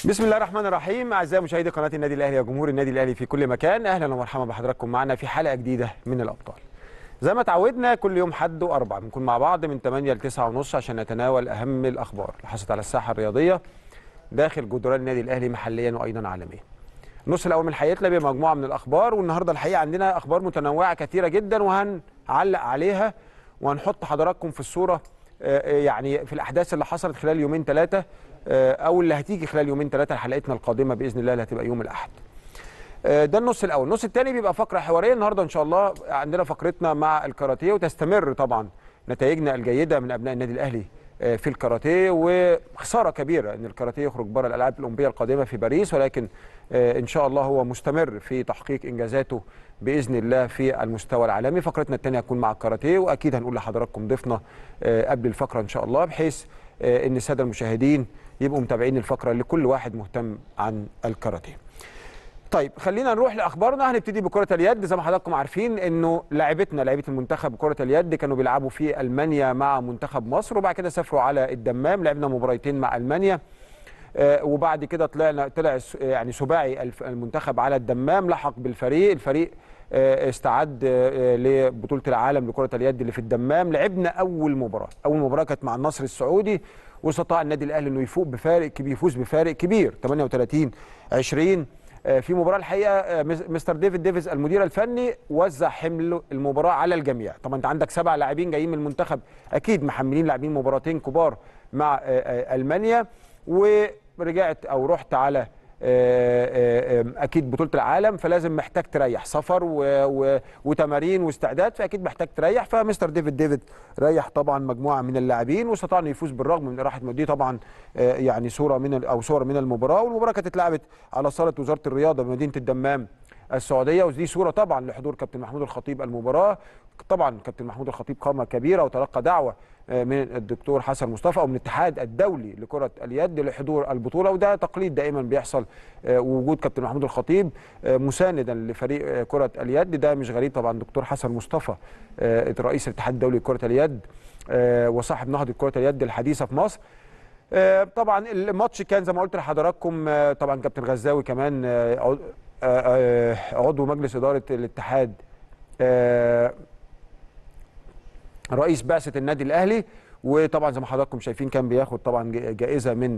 بسم الله الرحمن الرحيم اعزائي مشاهدي قناه النادي الاهلي وجمهور النادي الاهلي في كل مكان اهلا ومرحبا بحضراتكم معنا في حلقه جديده من الابطال زي ما تعودنا كل يوم حد واربع بنكون مع بعض من 8 ل 9 ونص عشان نتناول اهم الاخبار اللي حصلت على الساحه الرياضيه داخل جدران النادي الاهلي محليا وايضا عالميا النص الاول من حلقتنا بمجموعه من الاخبار والنهارده الحقيقه عندنا اخبار متنوعه كثيره جدا وهنعلق عليها وهنحط حضراتكم في الصوره يعني في الاحداث اللي حصلت خلال يومين ثلاثه او اللي هتيجي خلال يومين ثلاثه حلقتنا القادمه باذن الله اللي هتبقى يوم الاحد ده النص الاول النص الثاني بيبقى فقره حواريه النهارده ان شاء الله عندنا فقرتنا مع الكاراتيه وتستمر طبعا نتائجنا الجيده من ابناء النادي الاهلي في الكاراتيه وخساره كبيره ان الكاراتيه يخرج بره الالعاب الاولمبيه القادمه في باريس ولكن ان شاء الله هو مستمر في تحقيق انجازاته باذن الله في المستوى العالمي فقرتنا الثانيه هتكون مع الكاراتيه واكيد هنقول لحضراتكم ضيفنا قبل الفقره ان شاء الله بحيث ان الساده المشاهدين يبقوا متابعين الفقره اللي كل واحد مهتم عن الكاراتيه طيب خلينا نروح لاخبارنا هنبتدي بكره اليد زي ما حضراتكم عارفين انه لاعبتنا لعيبه المنتخب كره اليد كانوا بيلعبوا في المانيا مع منتخب مصر وبعد كده سافروا على الدمام لعبنا مباراتين مع المانيا آه وبعد كده طلعنا طلع يعني سباعي المنتخب على الدمام لحق بالفريق الفريق آه استعد آه لبطوله العالم لكره اليد اللي في الدمام لعبنا اول مباراه اول مباراه كانت مع النصر السعودي واستطاع النادي الاهلي انه يفوق بفارق كبير يفوز بفارق كبير 38 20 في مباراه الحقيقه مستر ديفيد ديفيز المدير الفني وزع حمل المباراه على الجميع طبعا انت عندك سبع لاعبين جايين من المنتخب اكيد محملين لاعبين مباراتين كبار مع المانيا ورجعت او رحت على اكيد بطوله العالم فلازم محتاج تريح سفر و... و... وتمارين واستعداد فاكيد محتاج تريح فمستر ديفيد ديفيد ريح طبعا مجموعه من اللاعبين واستطاع انه يفوز بالرغم من راحه دي طبعا يعني صوره من ال... او صور من المباراه والمباراه كانت اتلعبت على صاله وزاره الرياضه بمدينه الدمام السعوديه ودي صوره طبعا لحضور كابتن محمود الخطيب المباراه طبعا كابتن محمود الخطيب قامه كبيره وتلقى دعوه من الدكتور حسن مصطفى او من الاتحاد الدولي لكره اليد لحضور البطوله وده تقليد دائما بيحصل ووجود كابتن محمود الخطيب مساندا لفريق كره اليد ده مش غريب طبعا دكتور حسن مصطفى رئيس الاتحاد الدولي لكره اليد وصاحب نهضه كره اليد الحديثه في مصر طبعا الماتش كان زي ما قلت لحضراتكم طبعا كابتن غزاوي كمان عضو مجلس اداره الاتحاد رئيس بعثه النادي الاهلي وطبعا زي ما حضراتكم شايفين كان بياخد طبعا جائزه من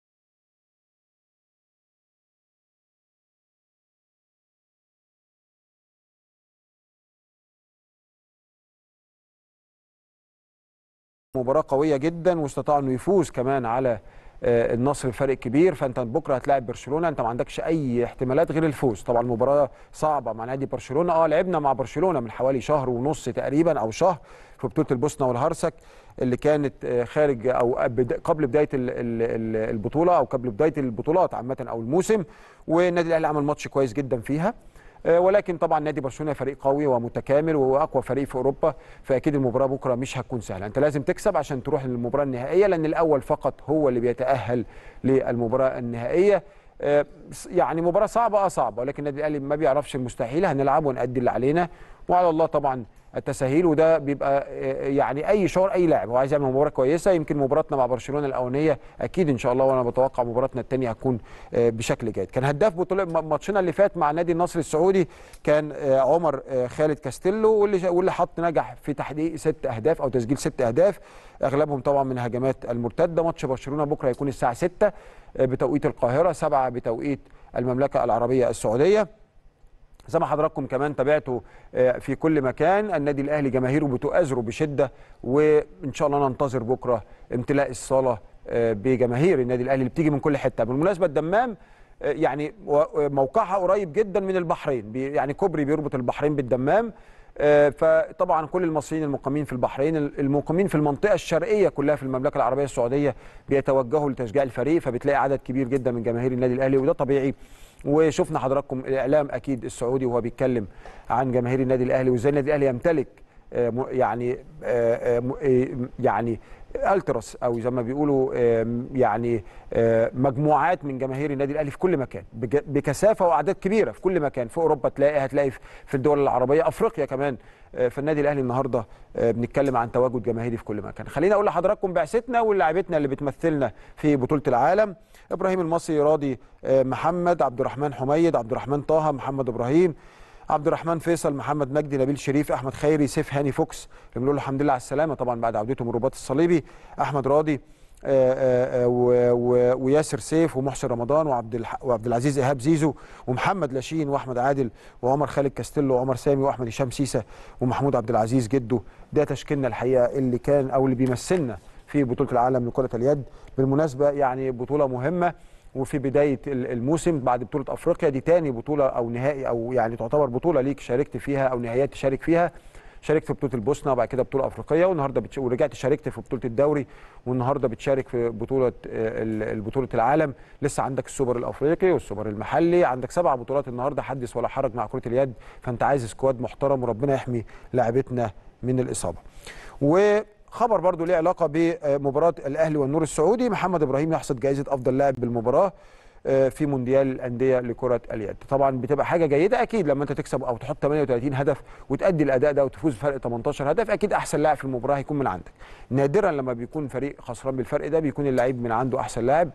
مباراه قويه جدا واستطاع انه يفوز كمان على النصر بفرق كبير فانت بكره هتلاعب برشلونه انت ما عندكش اي احتمالات غير الفوز طبعا المباراه صعبه مع نادي برشلونه اه لعبنا مع برشلونه من حوالي شهر ونص تقريبا او شهر في بطوله البوسنه والهرسك اللي كانت خارج او قبل بدايه البطوله او قبل بدايه البطولات عامه او الموسم والنادي الاهلي عمل ماتش كويس جدا فيها ولكن طبعا نادي برشلونه فريق قوي ومتكامل واقوى فريق في اوروبا فاكيد المباراه بكره مش هتكون سهله انت لازم تكسب عشان تروح للمباراه النهائيه لان الاول فقط هو اللي بيتاهل للمباراه النهائيه يعني مباراه صعبه اه صعبه ولكن النادي الاهلي ما بيعرفش المستحيل هنلعب ونأدي اللي علينا وعلى الله طبعا التساهيل وده بيبقى يعني اي شعور اي لاعب هو عايز يعمل مباراه كويسه يمكن مباراتنا مع برشلونه الاولانيه اكيد ان شاء الله وانا بتوقع مباراتنا الثانيه هتكون بشكل جيد كان هداف بطوله ماتشنا اللي فات مع نادي النصر السعودي كان عمر خالد كاستيلو واللي واللي حط نجح في تحقيق ست اهداف او تسجيل ست اهداف اغلبهم طبعا من هجمات المرتده ماتش برشلونه بكره هيكون الساعه 6 بتوقيت القاهره 7 بتوقيت المملكه العربيه السعوديه زي ما حضراتكم كمان تابعتوا في كل مكان النادي الاهلي جماهيره بتؤازره بشده وان شاء الله ننتظر بكره امتلاء الصاله بجماهير النادي الاهلي اللي بتيجي من كل حته بالمناسبه الدمام يعني موقعها قريب جدا من البحرين يعني كوبري بيربط البحرين بالدمام فطبعا كل المصريين المقيمين في البحرين المقيمين في المنطقه الشرقيه كلها في المملكه العربيه السعوديه بيتوجهوا لتشجيع الفريق فبتلاقي عدد كبير جدا من جماهير النادي الاهلي وده طبيعي وشفنا حضراتكم الاعلام اكيد السعودي وهو بيتكلم عن جماهير النادي الاهلي وازاي النادي الاهلي يمتلك يعني يعني التراس او زي ما بيقولوا آم، يعني آه، مجموعات من جماهير النادي الاهلي في كل مكان بج- بكثافه واعداد كبيره في كل مكان في اوروبا تلاقي هتلاقي في- في الدول العربيه افريقيا كمان آه، فالنادي الاهلي النهارده آه، بنتكلم عن تواجد جماهيري في كل مكان خليني اقول لحضراتكم بعثتنا ولاعيبتنا اللي بتمثلنا في بطوله العالم ابراهيم المصري راضي آه، محمد عبد الرحمن حميد عبد الرحمن طه محمد ابراهيم عبد الرحمن فيصل محمد مجدي نبيل شريف احمد خيري سيف هاني فوكس اللي بنقول له الحمد لله على السلامه طبعا بعد عودته من الرباط الصليبي احمد راضي آه، آه، آه، و- و- وياسر سيف ومحسن رمضان وعبد الح- وعبد العزيز ايهاب زيزو ومحمد لاشين واحمد عادل وعمر خالد كاستيلو وعمر سامي واحمد هشام سيسه ومحمود عبد العزيز جده ده تشكيلنا الحقيقه اللي كان او اللي بيمثلنا في بطوله العالم لكره اليد بالمناسبه يعني بطوله مهمه وفي بدايه ال- الموسم بعد بطوله افريقيا دي تاني بطوله او نهائي او يعني تعتبر بطوله ليك شاركت فيها او نهائيات تشارك فيها شاركت في بطوله البوسنه وبعد كده بطوله افريقيه والنهارده بتش... ورجعت شاركت في بطوله الدوري والنهارده بتشارك في بطوله آه، ال- بطوله العالم لسه عندك السوبر الافريقي والسوبر المحلي عندك سبع بطولات النهارده حدث ولا حرج مع كره اليد فانت عايز سكواد محترم وربنا يحمي لاعبتنا من الاصابه وخبر برضو ليه علاقه بمباراه الاهلي والنور السعودي محمد ابراهيم يحصد جائزه افضل لاعب بالمباراه آه، في مونديال الانديه لكره اليد طبعا بتبقى حاجه جيده اكيد لما انت تكسب او تحط 38 هدف وتادي الاداء ده وتفوز بفرق 18 هدف اكيد احسن لاعب في المباراه هيكون من عندك نادرا لما بيكون فريق خسران بالفرق ده بيكون اللعيب من عنده احسن لاعب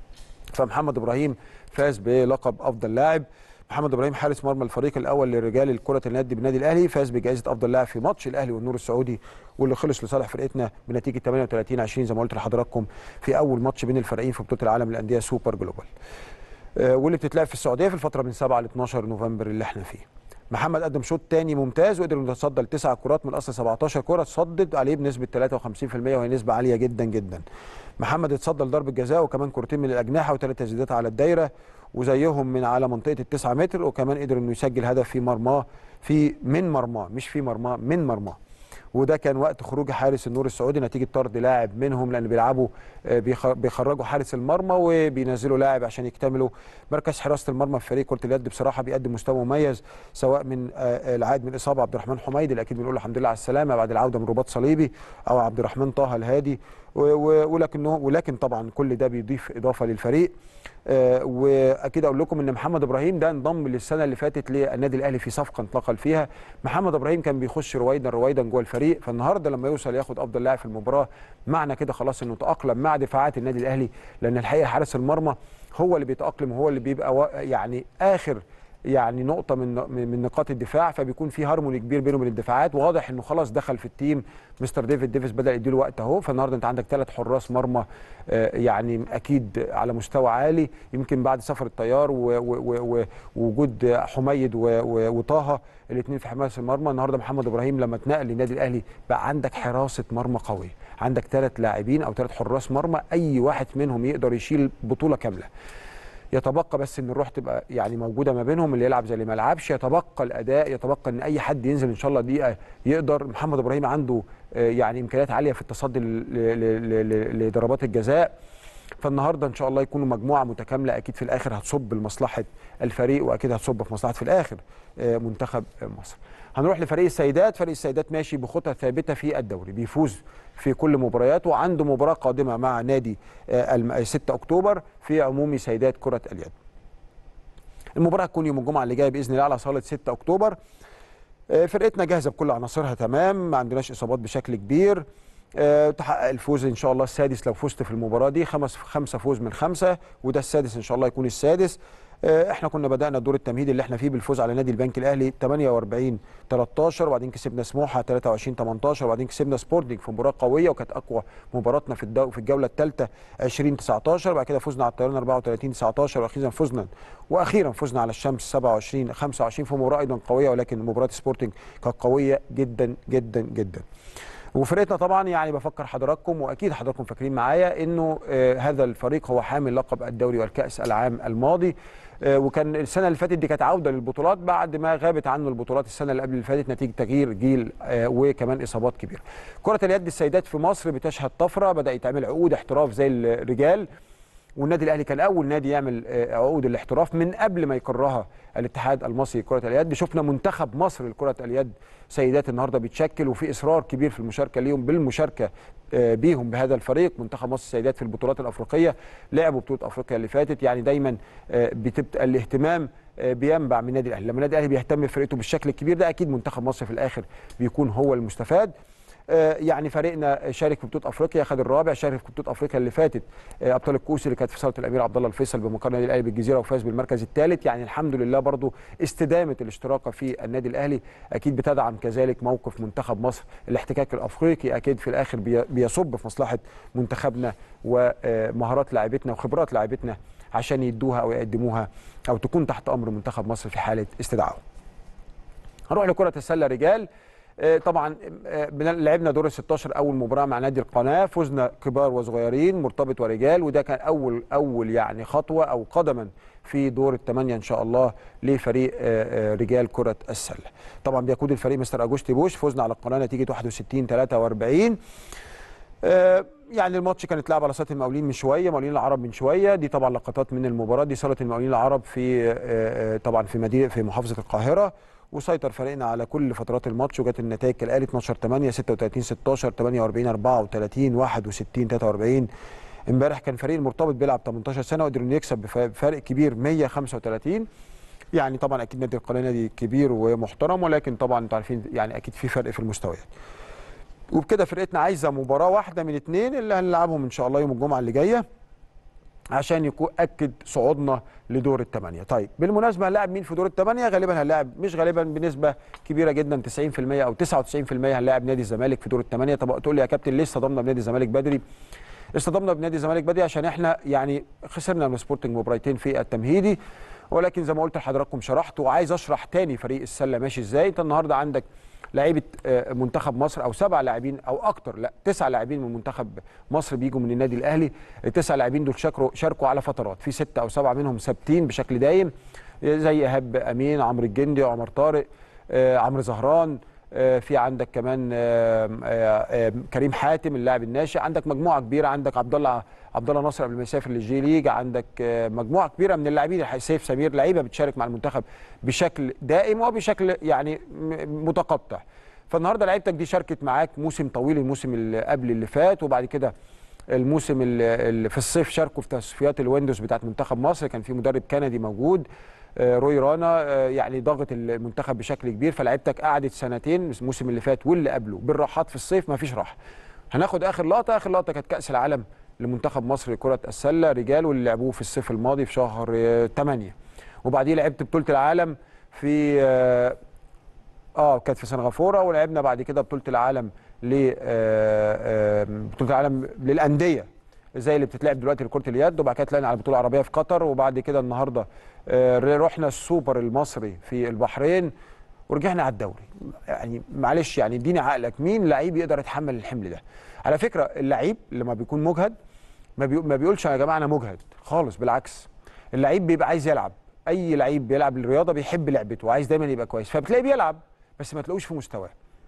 فمحمد ابراهيم فاز بلقب افضل لاعب محمد ابراهيم حارس مرمى الفريق الاول لرجال كره اليد بالنادي الاهلي فاز بجائزه افضل لاعب في ماتش الاهلي والنور السعودي واللي خلص لصالح فرقتنا بنتيجه 38 20 زي ما قلت لحضراتكم في اول ماتش بين الفريقين في بطوله العالم للانديه سوبر جلوبال آه، واللي بتتلعب في السعوديه في الفتره من 7 ل 12 نوفمبر اللي احنا فيه محمد قدم شوط تاني ممتاز وقدر انه يتصدى لتسع كرات من اصل 17 كره تصدد عليه بنسبه 53% وهي نسبه عاليه جدا جدا محمد اتصدى لضربه جزاء وكمان كرتين من الاجنحه وثلاث تسديدات على الدايره وزيهم من على منطقه التسعة متر وكمان قدر انه يسجل هدف في مرماه في من مرماه مش في مرماه من مرماه وده كان وقت خروج حارس النور السعودي نتيجه طرد لاعب منهم لان بيلعبوا آه، بيخ- بيخرجوا حارس المرمى وبينزلوا لاعب عشان يكتملوا مركز حراسه المرمى في فريق كره اليد بصراحه بيقدم مستوى مميز سواء من آه، العائد من الاصابه عبد الرحمن حميد اللي اكيد بنقول له الحمد لله على السلامه بعد العوده من رباط صليبي او عبد الرحمن طه الهادي و- و- ولكنه ولكن طبعا كل ده بيضيف اضافه للفريق آه، واكيد اقول لكم ان محمد ابراهيم ده انضم للسنه اللي فاتت للنادي الاهلي في صفقه انتقل فيها محمد ابراهيم كان بيخش رويدا رويدا جوه الفريق فالنهارده لما يوصل ياخد افضل لاعب في المباراه معنى كده خلاص انه تاقلم مع دفاعات النادي الاهلي لان الحقيقه حارس المرمى هو اللي بيتاقلم وهو اللي بيبقى وا- يعني اخر يعني نقطة من من نقاط الدفاع فبيكون في هارموني كبير بينه وبين الدفاعات واضح انه خلاص دخل في التيم مستر ديفيد ديفيس بدأ يديله وقت اهو فالنهارده انت عندك ثلاث حراس مرمى آه، يعني اكيد على مستوى عالي يمكن بعد سفر الطيار و- و- و- و- ووجود حميد و- و- وطه الاثنين في حمايه المرمى النهارده محمد ابراهيم لما اتنقل للنادي الاهلي بقى عندك حراسه مرمى قويه عندك ثلاث لاعبين او ثلاث حراس مرمى اي واحد منهم يقدر يشيل بطوله كامله يتبقى بس ان الروح تبقى يعني موجوده ما بينهم اللي يلعب زي اللي ما يلعبش يتبقى الاداء يتبقى ان اي حد ينزل ان شاء الله دقيقه يقدر محمد ابراهيم عنده آه، يعني امكانيات عاليه في التصدي ل- ل- ل- ل- لضربات الجزاء فالنهارده ان شاء الله يكونوا مجموعه متكامله اكيد في الاخر هتصب لمصلحه الفريق واكيد هتصب في مصلحه في الاخر آه، منتخب مصر. هنروح لفريق السيدات، فريق السيدات ماشي بخطى ثابته في الدوري بيفوز في كل مبارياته وعنده مباراه قادمه مع نادي آه، الم- 6 اكتوبر في عمومي سيدات كره اليد. المباراه هتكون يوم الجمعه اللي جايه باذن الله على صاله 6 اكتوبر. آه، فرقتنا جاهزه بكل عناصرها تمام ما عندناش اصابات بشكل كبير آه، تحقق الفوز ان شاء الله السادس لو فزت في المباراه دي خمس خمسه فوز من خمسه وده السادس ان شاء الله يكون السادس آه، احنا كنا بدانا الدور التمهيدي اللي احنا فيه بالفوز على نادي البنك الاهلي 48 13 وبعدين كسبنا سموحه 23 18 وبعدين كسبنا سبورتنج في مباراه قويه وكانت اقوى مباراتنا في الدو في الجوله الثالثه 20 19 بعد كده فزنا على الطيران 34 19 واخيرا فزنا واخيرا فزنا على الشمس 27 25 في مباراه ايضا قويه ولكن مباراه سبورتنج كانت قويه جدا جدا جدا وفرقتنا طبعا يعني بفكر حضراتكم واكيد حضراتكم فاكرين معايا انه آه هذا الفريق هو حامل لقب الدوري والكاس العام الماضي آه وكان السنه اللي فاتت دي كانت عوده للبطولات بعد ما غابت عنه البطولات السنه اللي قبل اللي فاتت نتيجه تغيير جيل آه وكمان اصابات كبيره. كره اليد السيدات في مصر بتشهد طفره بدا يتعمل عقود احتراف زي الرجال والنادي الاهلي كان اول نادي يعمل آه، عقود الاحتراف من قبل ما يقرها الاتحاد المصري لكره اليد شفنا منتخب مصر لكره اليد سيدات النهارده بيتشكل وفي اصرار كبير في المشاركه ليهم بالمشاركه آه، بيهم بهذا الفريق منتخب مصر السيدات في البطولات الافريقيه لعبوا بطوله افريقيا اللي فاتت يعني دايما آه، بتبقى الاهتمام آه، بينبع من النادي الاهلي لما النادي الاهلي بيهتم بفرقته بالشكل الكبير ده اكيد منتخب مصر في الاخر بيكون هو المستفاد آه، يعني فريقنا شارك في بطوله افريقيا خد الرابع شارك في بطوله افريقيا اللي فاتت آه، ابطال الكؤوس اللي كانت في صاله الامير عبد الله الفيصل بمقر النادي الاهلي بالجزيره وفاز بالمركز الثالث يعني الحمد لله برضو استدامه الاشتراك في النادي الاهلي اكيد بتدعم كذلك موقف منتخب مصر الاحتكاك الافريقي اكيد في الاخر بي- بيصب في مصلحه منتخبنا ومهارات لاعبتنا وخبرات لاعبتنا عشان يدوها او يقدموها او تكون تحت امر منتخب مصر في حاله استدعائه هنروح لكرة السلة رجال آه، طبعا آه، بن- لعبنا دور ال 16 اول مباراه مع نادي القناه فزنا كبار وصغيرين مرتبط ورجال وده كان اول اول يعني خطوه او قدما في دور الثمانيه ان شاء الله لفريق آه، آه، رجال كره السله. طبعا بيقود الفريق مستر اجوستي بوش فزنا على القناه نتيجه 61 43 آه، يعني الماتش كان اتلعب على صاله المقاولين من شويه مقاولين العرب من شويه دي طبعا لقطات من المباراه دي صاله المقاولين العرب في آه، آه، طبعا في مدينه في محافظه القاهره وسيطر فريقنا على كل فترات الماتش وجت النتائج كالاتي 12 8 36 16 48 34 61 43 امبارح كان فريق المرتبط بيلعب 18 سنه وقدر انه يكسب بف- بفارق كبير 135 يعني طبعا اكيد نادي القناه نادي كبير ومحترم ولكن طبعا انتوا عارفين يعني اكيد في فرق في المستويات وبكده فرقتنا عايزه مباراه واحده من اثنين اللي هنلعبهم ان شاء الله يوم الجمعه اللي جايه عشان يكون اكد صعودنا لدور الثمانيه طيب بالمناسبه هنلاعب مين في دور الثمانيه غالبا هنلاعب مش غالبا بنسبه كبيره جدا 90% او 99% هنلاعب نادي الزمالك في دور الثمانيه طب تقول لي يا كابتن ليه اصطدمنا بنادي الزمالك بدري اصطدمنا بنادي الزمالك بدري عشان احنا يعني خسرنا من سبورتنج مباراتين في التمهيدي ولكن زي ما قلت لحضراتكم شرحت وعايز اشرح تاني فريق السله ماشي ازاي انت النهارده عندك لعيبه آه، منتخب مصر او سبع لاعبين او اكتر لا تسع لاعبين من منتخب مصر بيجوا من النادي الاهلي التسع لاعبين دول شاركوا شاركوا على فترات في ستة او سبعه منهم ثابتين بشكل دايم زي ايهاب امين عمرو الجندي عمر طارق آه، عمرو زهران آه، في عندك كمان آه، آه، آه، كريم حاتم اللاعب الناشئ عندك مجموعه كبيره عندك عبد الله عبد الله ناصر قبل ما يسافر للجي ليج عندك آه، مجموعه كبيره من اللاعبين الحقيقة سيف سمير لعيبه بتشارك مع المنتخب بشكل دائم وبشكل يعني م- متقطع فالنهارده لعيبتك دي شاركت معاك موسم طويل الموسم اللي قبل اللي فات وبعد كده الموسم اللي اللي في الصيف شاركوا في تصفيات الويندوز بتاعت منتخب مصر كان في مدرب كندي موجود آه، روي رانا آه، يعني ضغط المنتخب بشكل كبير فلعيبتك قعدت سنتين الموسم اللي فات واللي قبله بالراحات في الصيف ما فيش راحه هناخد اخر لقطه اخر لقطه كانت كاس العالم لمنتخب مصر لكره السله رجال واللي لعبوه في الصيف الماضي في شهر 8 وبعديه لعبت بطوله العالم في آه، اه كانت في سنغافوره ولعبنا بعد كده بطوله العالم ل آه، آه، بطوله العالم للانديه زي اللي بتتلعب دلوقتي لكره اليد وبعد كده طلعنا على البطوله العربيه في قطر وبعد كده النهارده آه، رحنا السوبر المصري في البحرين ورجعنا على الدوري يعني معلش يعني اديني عقلك مين لعيب يقدر يتحمل الحمل ده على فكره اللعيب لما بيكون مجهد ما, بي... ما بيقولش يا جماعه انا مجهد خالص بالعكس اللعيب بيبقى عايز يلعب اي لعيب بيلعب الرياضه بيحب لعبته وعايز دايما يبقى كويس فبتلاقيه بيلعب بس ما تلاقوش في مستواه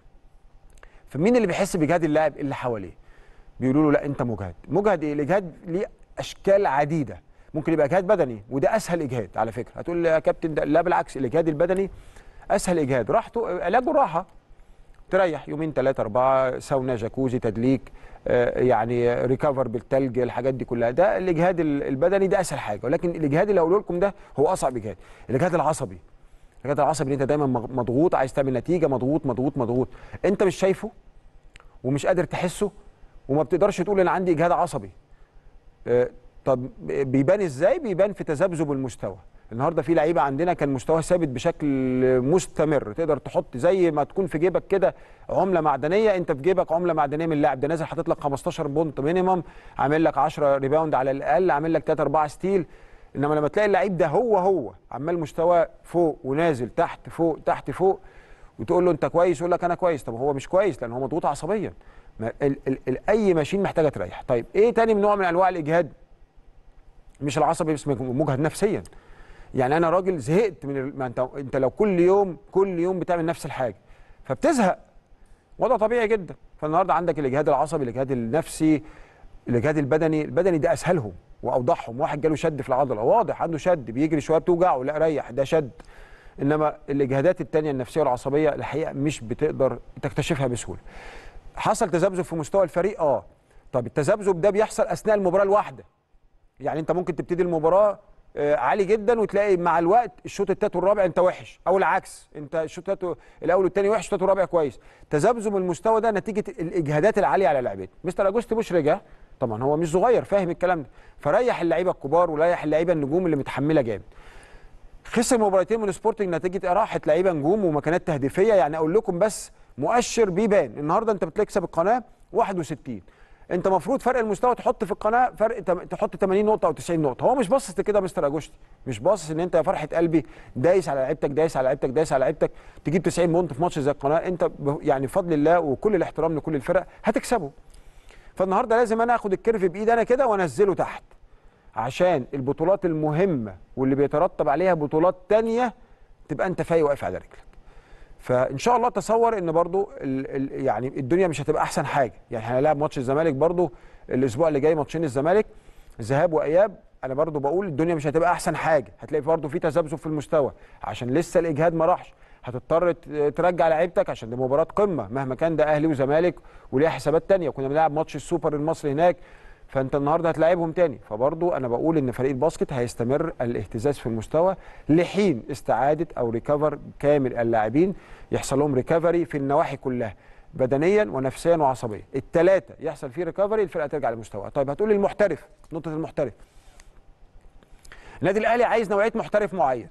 فمين اللي بيحس بجهاد اللاعب اللي حواليه بيقولوا له لا انت مجهد مجهد ايه الاجهاد ليه اشكال عديده ممكن يبقى اجهاد بدني وده اسهل اجهاد على فكره هتقول لي يا كابتن ده لا بالعكس الاجهاد البدني اسهل اجهاد راحته علاجه راحه تريح يومين ثلاثة أربعة ساونا جاكوزي تدليك آه، يعني ريكفر بالتلج الحاجات دي كلها ده الإجهاد ال- البدني ده أسهل حاجة ولكن الإجهاد اللي هقوله لكم ده هو أصعب إجهاد الإجهاد العصبي الإجهاد العصبي اللي أنت دايما مغ- مضغوط عايز تعمل نتيجة مضغوط مضغوط مضغوط أنت مش شايفه ومش قادر تحسه وما بتقدرش تقول أنا عندي إجهاد عصبي آه، طب بيبان ازاي بيبان في تذبذب المستوى النهارده في لعيبه عندنا كان مستواه ثابت بشكل مستمر تقدر تحط زي ما تكون في جيبك كده عمله معدنيه انت في جيبك عمله معدنيه من اللاعب ده نازل حاطط لك 15 بونت مينيمم عامل لك 10 ريباوند على الاقل عامل لك 3 4 ستيل انما لما تلاقي اللعيب ده هو هو عمال مستواه فوق ونازل تحت فوق تحت فوق وتقول له انت كويس يقول لك انا كويس طب هو مش كويس لان هو مضغوط عصبيا ما ال ال ال اي ماشين محتاجه تريح طيب ايه تاني من نوع من انواع الاجهاد مش العصبي بس مجهد نفسيا يعني انا راجل زهقت من ال- ما انت انت لو كل يوم كل يوم بتعمل نفس الحاجه فبتزهق وضع طبيعي جدا فالنهارده عندك الاجهاد العصبي الاجهاد النفسي الاجهاد البدني البدني ده اسهلهم واوضحهم واحد جاله شد في العضله واضح عنده شد بيجري شويه بتوجعه لا ريح ده شد انما الاجهادات التانية النفسيه والعصبيه الحقيقه مش بتقدر تكتشفها بسهوله حصل تذبذب في مستوى الفريق اه طب التذبذب ده بيحصل اثناء المباراه الواحده يعني انت ممكن تبتدي المباراه آه، عالي جدا وتلاقي مع الوقت الشوط الثالث والرابع انت وحش او العكس انت الشوط الثالث الاول والثاني وحش الشوط والرابع كويس تذبذب المستوى ده نتيجه الاجهادات العاليه على اللاعبين مستر اجوست بوش رجع طبعا هو مش صغير فاهم الكلام ده فريح اللعيبه الكبار وريح اللعيبه النجوم اللي متحمله جامد خسر مباراتين من سبورتنج نتيجه راحه لعيبه نجوم ومكانات تهديفيه يعني اقول لكم بس مؤشر بيبان النهارده انت بتكسب القناه 61 انت المفروض فرق المستوى تحط في القناه فرق تم- تحط 80 نقطه او 90 نقطه هو مش باصص كده مستر اجوشتي مش باصص ان انت يا فرحه قلبي دايس على لعيبتك دايس على لعيبتك دايس على لعيبتك تجيب 90 بونت في ماتش زي القناه انت ب- يعني بفضل الله وكل الاحترام لكل الفرق هتكسبه فالنهارده لازم انا اخد الكيرف بايدي انا كده وانزله تحت عشان البطولات المهمه واللي بيترتب عليها بطولات تانية تبقى انت فايق واقف على رجلك فان شاء الله تصور ان برضو ال ال يعني الدنيا مش هتبقى احسن حاجه يعني احنا هنلاعب ماتش الزمالك برضو الاسبوع اللي جاي ماتشين الزمالك ذهاب واياب انا برضو بقول الدنيا مش هتبقى احسن حاجه هتلاقي برضو في تذبذب في المستوى عشان لسه الاجهاد ما راحش هتضطر ت- ترجع لعيبتك عشان دي مباراه قمه مهما كان ده اهلي وزمالك وليها حسابات تانية كنا بنلعب ماتش السوبر المصري هناك فانت النهارده هتلاعبهم تاني فبرضو انا بقول ان فريق الباسكت هيستمر الاهتزاز في المستوى لحين استعاده او ريكفر كامل اللاعبين يحصل لهم ريكفري في النواحي كلها بدنيا ونفسيا وعصبيا الثلاثه يحصل فيه ريكفري الفرقه ترجع لمستواها طيب هتقول لي المحترف نقطه المحترف النادي الاهلي عايز نوعيه محترف معين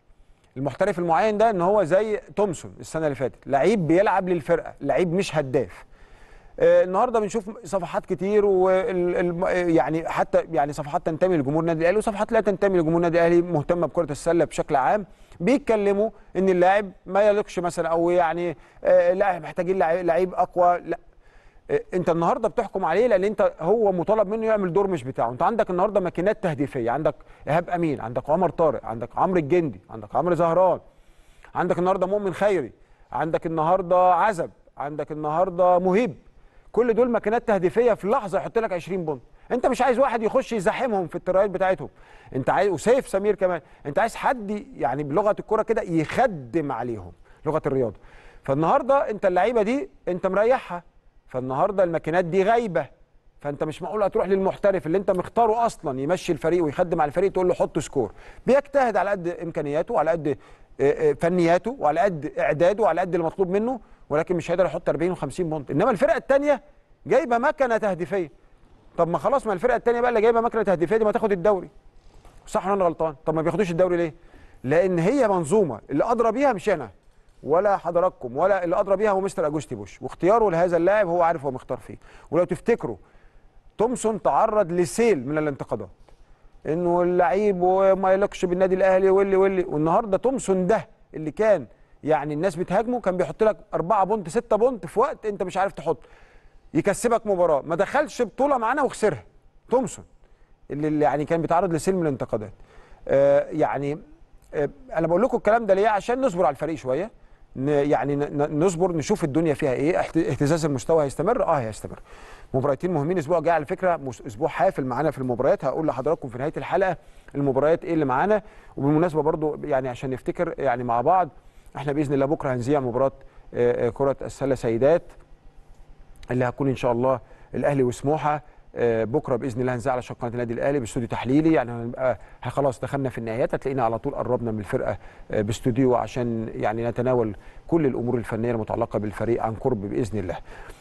المحترف المعين ده ان هو زي تومسون السنه اللي فاتت لعيب بيلعب للفرقه لعيب مش هداف آه، النهارده بنشوف صفحات كتير وال ال- يعني حتى يعني صفحات تنتمي لجمهور النادي الاهلي وصفحات لا تنتمي لجمهور النادي الاهلي مهتمه بكره السله بشكل عام بيتكلموا ان اللاعب ما يليقش مثلا او يعني آه، لا محتاجين لعيب لعيب اقوى لا آه، انت النهارده بتحكم عليه لان انت هو مطالب منه يعمل دور مش بتاعه انت عندك النهارده ماكينات تهديفيه عندك ايهاب امين عندك عمر طارق عندك عمرو الجندي عندك عمرو زهران عندك النهارده مؤمن خيري عندك النهارده عزب عندك النهارده مهيب كل دول ماكينات تهديفيه في لحظه يحط لك 20 بونت انت مش عايز واحد يخش يزاحمهم في الترايات بتاعتهم انت عايز وسيف سمير كمان انت عايز حد يعني بلغه الكره كده يخدم عليهم لغه الرياضه فالنهارده انت اللعيبه دي انت مريحها فالنهارده الماكينات دي غايبه فانت مش معقول هتروح للمحترف اللي انت مختاره اصلا يمشي الفريق ويخدم على الفريق تقول له حط سكور بيجتهد على قد امكانياته وعلى قد آه، آه، فنياته وعلى قد اعداده وعلى قد المطلوب منه ولكن مش هيقدر يحط 40 و50 بونت انما الفرقه الثانيه جايبه مكنه تهديفيه طب ما خلاص ما الفرقه الثانيه بقى اللي جايبه مكنه تهديفيه دي ما تاخد الدوري صح ولا انا غلطان طب ما بياخدوش الدوري ليه لان هي منظومه اللي ادرى بيها مش انا ولا حضراتكم ولا اللي ادرى بيها هو مستر اجوستي بوش واختياره لهذا اللاعب هو عارف هو مختار فيه ولو تفتكروا تومسون تعرض لسيل من الانتقادات انه اللعيب وما يليقش بالنادي الاهلي واللي واللي والنهارده تومسون ده اللي كان يعني الناس بتهاجمه كان بيحط لك 4 بونت 6 بونت في وقت انت مش عارف تحط يكسبك مباراه ما دخلش بطوله معانا وخسرها تومسون اللي اللي يعني كان بيتعرض لسلم الانتقادات آه يعني آه انا بقول لكم الكلام ده ليه عشان نصبر على الفريق شويه ن- يعني ن- ن- نصبر نشوف الدنيا فيها ايه احت- اهتزاز المستوى هيستمر اه هيستمر مباراتين مهمين الاسبوع الجاي على فكره مس- اسبوع حافل معانا في المباريات هقول لحضراتكم في نهايه الحلقه المباريات ايه اللي معانا وبالمناسبه برضو يعني عشان نفتكر يعني مع بعض احنا باذن الله بكره هنذيع مباراه آه، آه، كره السله سيدات اللي هتكون ان شاء الله الاهلي وسموحه آه، بكره باذن الله هنذاع على شاشه قناه النادي الاهلي باستوديو تحليلي يعني هنبقى خلاص دخلنا في النهايات هتلاقينا على طول قربنا من الفرقه آه، باستوديو عشان يعني نتناول كل الامور الفنيه المتعلقه بالفريق عن قرب باذن الله.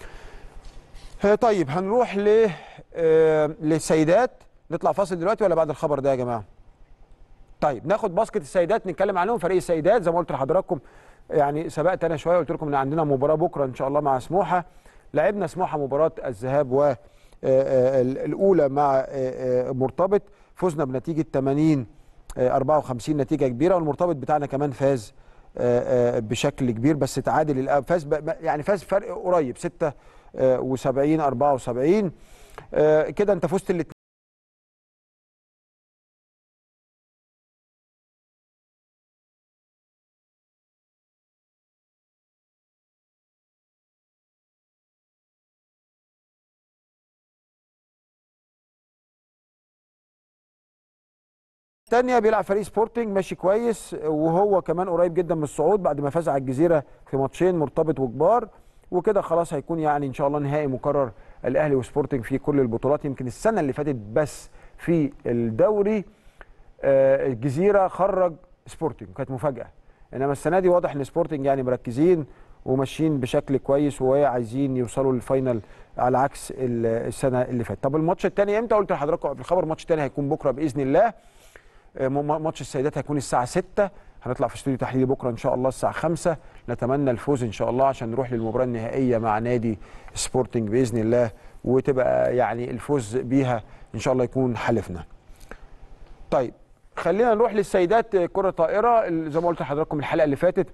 آه، طيب هنروح ل آه، للسيدات نطلع فاصل دلوقتي ولا بعد الخبر ده يا جماعه؟ طيب ناخد باسكت السيدات نتكلم عنهم فريق السيدات زي ما قلت لحضراتكم يعني سبقت انا شويه قلت لكم ان عندنا مباراه بكره ان شاء الله مع سموحه لعبنا سموحه مباراه الذهاب و آه، آه، الاولى مع آه، آه، مرتبط فزنا بنتيجه 80 آه، 54 نتيجه كبيره والمرتبط بتاعنا كمان فاز آه، آه، بشكل كبير بس تعادل الأ- فاز ب- يعني فاز فرق قريب 76 74 آه، كده انت فزت الاثنين الثانيه بيلعب فريق سبورتنج ماشي كويس وهو كمان قريب جدا من الصعود بعد ما فاز على الجزيره في ماتشين مرتبط وكبار وكده خلاص هيكون يعني ان شاء الله نهائي مكرر الاهلي وسبورتنج في كل البطولات يمكن السنه اللي فاتت بس في الدوري آه، الجزيره خرج سبورتنج كانت مفاجاه انما السنه دي واضح ان سبورتنج يعني مركزين وماشيين بشكل كويس وعايزين يوصلوا للفاينل على عكس ال- السنه اللي فاتت طب الماتش الثاني امتى قلت لحضراتكم قبل الخبر الماتش الثاني هيكون بكره باذن الله آه، م- ماتش السيدات هيكون الساعه 6 هنطلع في استوديو تحليلي بكره ان شاء الله الساعه 5 نتمنى الفوز ان شاء الله عشان نروح للمباراه النهائيه مع نادي سبورتنج باذن الله وتبقى يعني الفوز بيها ان شاء الله يكون حلفنا طيب خلينا نروح للسيدات كره طائره ال- زي ما قلت لحضراتكم الحلقه اللي فاتت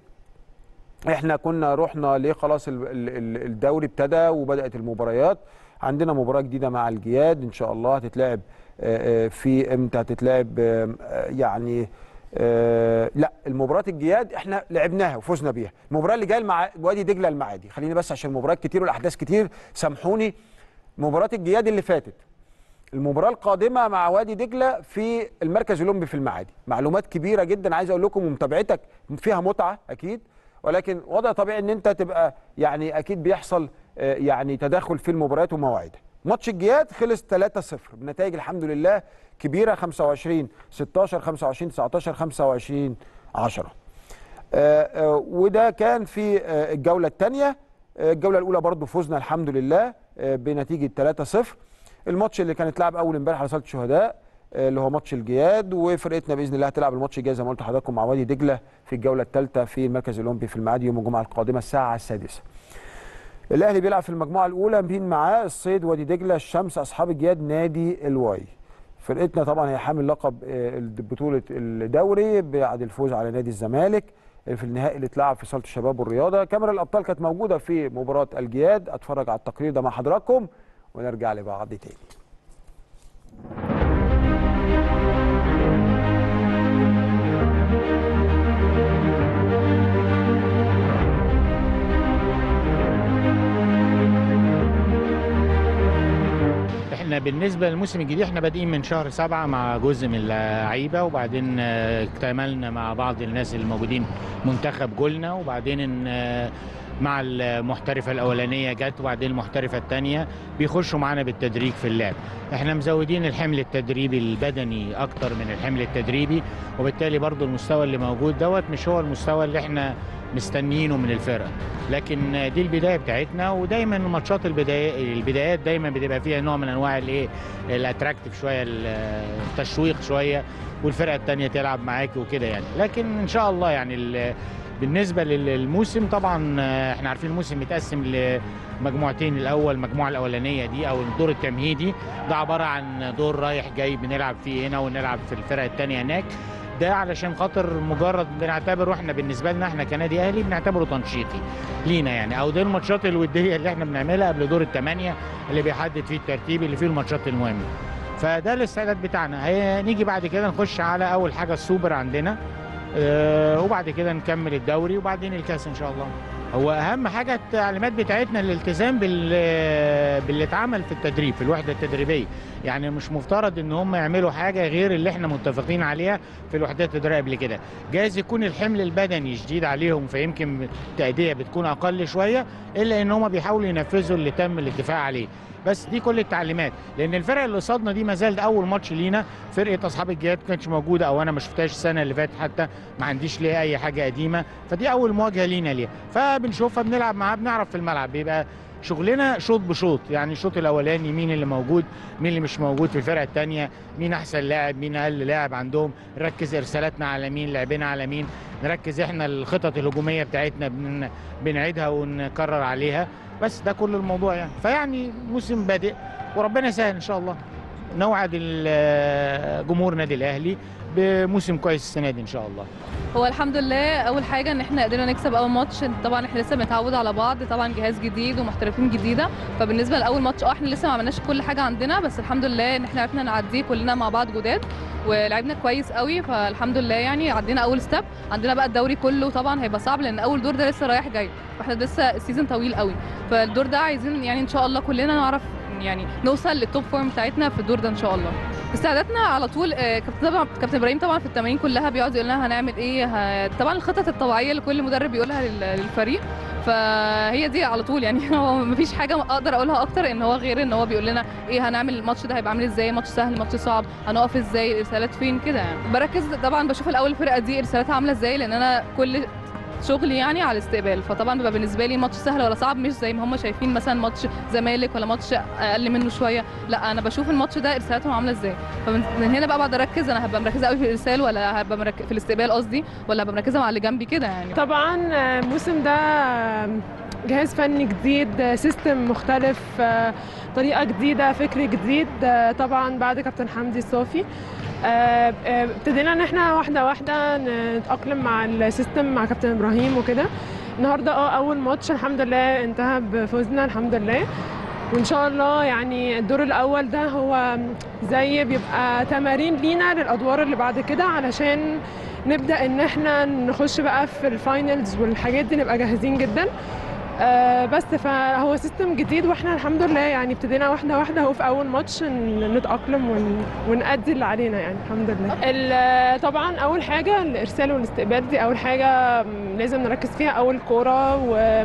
احنا كنا رحنا ليه خلاص ال- ال- ال- الدوري ابتدى وبدات المباريات عندنا مباراه جديده مع الجياد ان شاء الله هتتلعب آه، آه، في امتى هتتلعب آه، آه، يعني آه، لا المباراه الجياد احنا لعبناها وفزنا بيها المباراه اللي جايه مع وادي دجله المعادي خليني بس عشان المباريات كتير والاحداث كتير سامحوني مباراه الجياد اللي فاتت المباراه القادمه مع وادي دجله في المركز الاولمبي في المعادي معلومات كبيره جدا عايز اقول لكم ومتابعتك فيها متعه اكيد ولكن وضع طبيعي ان انت تبقى يعني اكيد بيحصل آه، يعني تداخل في المباريات ومواعيدها ماتش الجياد خلص 3-0 بنتائج الحمد لله كبيره 25 16 25 19 25 10 آه، آه، وده كان في آه، الجوله الثانيه الجوله الاولى برضو فزنا الحمد لله آه، بنتيجه 3-0 الماتش اللي كان اتلعب اول امبارح على صاله الشهداء آه، اللي هو ماتش الجياد وفرقتنا باذن الله هتلعب الماتش الجاي زي ما قلت لحضراتكم مع وادي دجله في الجوله الثالثه في المركز الاولمبي في المعادي يوم الجمعه القادمه الساعه السادسه الاهلي بيلعب في المجموعه الاولى مين معاه الصيد وادي دجله الشمس اصحاب الجياد نادي الواي فرقتنا طبعا هي حامل لقب آه، بطوله الدوري بعد الفوز على نادي الزمالك في النهائي اللي اتلعب في صاله الشباب والرياضه كاميرا الابطال كانت موجوده في مباراه الجياد اتفرج على التقرير ده مع حضراتكم ونرجع لبعض تاني احنا بالنسبه للموسم الجديد احنا بادئين من شهر سبعة مع جزء من اللعيبه وبعدين آه، اكتملنا مع بعض الناس اللي موجودين منتخب جولنا وبعدين آه، مع المحترفه الاولانيه جت وبعدين المحترفه الثانيه بيخشوا معانا بالتدريج في اللعب احنا مزودين الحمل التدريبي البدني اكتر من الحمل التدريبي وبالتالي برضو المستوى اللي موجود دوت مش هو المستوى اللي احنا مستنيينه من الفرقه لكن دي البدايه بتاعتنا ودايما ماتشات البدايه البدايات دايما بتبقى فيها نوع من انواع الايه الاتراكتيف شويه التشويق شويه والفرقه الثانيه تلعب معاك وكده يعني لكن ان شاء الله يعني ال- بالنسبه للموسم طبعا آه، احنا عارفين الموسم متقسم لمجموعتين الاول المجموعه الاولانيه دي او الدور التمهيدي ده عباره عن دور رايح جاي بنلعب فيه هنا ونلعب في الفرقه الثانيه هناك ده علشان خاطر مجرد بنعتبره احنا بالنسبه لنا احنا كنادي اهلي بنعتبره تنشيطي لينا يعني او دي الماتشات الوديه اللي احنا بنعملها قبل دور الثمانيه اللي بيحدد فيه الترتيب اللي فيه الماتشات المهمه فده الاستعداد بتاعنا هنيجي بعد كده نخش على اول حاجه السوبر عندنا آه، وبعد كده نكمل الدوري وبعدين الكاس ان شاء الله هو اهم حاجه التعليمات بتاعتنا الالتزام بال باللي اتعمل في التدريب في الوحده التدريبيه يعني مش مفترض ان هم يعملوا حاجه غير اللي احنا متفقين عليها في الوحدات التدريبيه قبل كده جايز يكون الحمل البدني شديد عليهم فيمكن التاديه بتكون اقل شويه الا ان هم بيحاولوا ينفذوا اللي تم الاتفاق عليه بس دي كل التعليمات لان الفرق اللي قصادنا دي ما زال ده اول ماتش لينا فرقه اصحاب الجهاد ما كانتش موجوده او انا ما شفتهاش السنه اللي فاتت حتى ما عنديش ليها اي حاجه قديمه فدي اول مواجهه لينا ليها فبنشوفها بنلعب معاها بنعرف في الملعب بيبقى شغلنا شوط بشوط يعني الشوط الاولاني مين اللي موجود مين اللي مش موجود في الفرقه الثانيه مين احسن لاعب مين اقل لاعب عندهم نركز ارسالاتنا على مين لعبنا على مين نركز احنا الخطط الهجوميه بتاعتنا بن- بنعيدها ونكرر عليها بس ده كل الموضوع يعني فيعني موسم بادئ وربنا يسهل ان شاء الله نوعد ال- جمهور النادي الاهلي بموسم كويس السنه دي ان شاء الله هو الحمد لله اول حاجه ان احنا قدرنا نكسب اول ماتش طبعا احنا لسه بنتعود على بعض طبعا جهاز جديد ومحترفين جديده فبالنسبه لاول ماتش اه احنا لسه ما عملناش كل حاجه عندنا بس الحمد لله ان احنا عرفنا نعديه كلنا مع بعض جداد ولعبنا كويس قوي فالحمد لله يعني عدينا اول ستيب عندنا بقى الدوري كله طبعا هيبقى صعب لان اول دور ده لسه رايح جاي فاحنا لسه السيزون طويل قوي فالدور ده عايزين يعني ان شاء الله كلنا نعرف عشان يعني نوصل للتوب فورم بتاعتنا في الدور ده ان شاء الله استعدادنا على طول آه، كابتن طبعا كابتن ابراهيم طبعا في التمارين كلها بيقعد يقول لنا هنعمل ايه ه... طبعا الخطط الطبيعيه اللي كل مدرب بيقولها لل- للفريق فهي دي على طول يعني هو مفيش حاجه اقدر اقولها اكتر ان هو غير ان هو بيقول لنا ايه هنعمل الماتش ده هيبقى عامل ازاي ماتش سهل ماتش صعب هنقف ازاي الارسالات فين كده يعني بركز طبعا بشوف الاول الفرقه دي ارسالاتها عامله ازاي لان انا كل شغلي يعني على الاستقبال فطبعا بيبقى بالنسبه لي ماتش سهل ولا صعب مش زي ما هم شايفين مثلا ماتش زمالك ولا ماتش اقل منه شويه لا انا بشوف الماتش ده ارسالاتهم عامله ازاي فمن من هنا بقى بقعد اركز انا هبقى مركزه قوي في الارسال ولا هبقى مركز في الاستقبال قصدي ولا هبقى مركزه مع اللي جنبي كده يعني طبعا آه، الموسم ده آه، جهاز فني جديد آه، سيستم مختلف آه، طريقة جديدة فكر جديد آه، طبعا بعد كابتن حمدي الصافي آه، آه، ابتدينا ان احنا واحدة واحدة نتأقلم مع السيستم مع كابتن ابراهيم وكده النهارده اه اول ماتش الحمد لله انتهى بفوزنا الحمد لله وان شاء الله يعني الدور الاول ده هو زي بيبقى تمارين لينا للادوار اللي بعد كده علشان نبدا ان احنا نخش بقى في الفاينلز والحاجات دي نبقى جاهزين جدا آه بس فهو سيستم جديد واحنا الحمد لله يعني ابتدينا واحده واحده اهو في اول ماتش ن- نتاقلم ون ونأدي اللي علينا يعني الحمد لله ال- طبعا اول حاجه الارسال والاستقبال دي اول حاجه م، لازم نركز فيها اول كوره و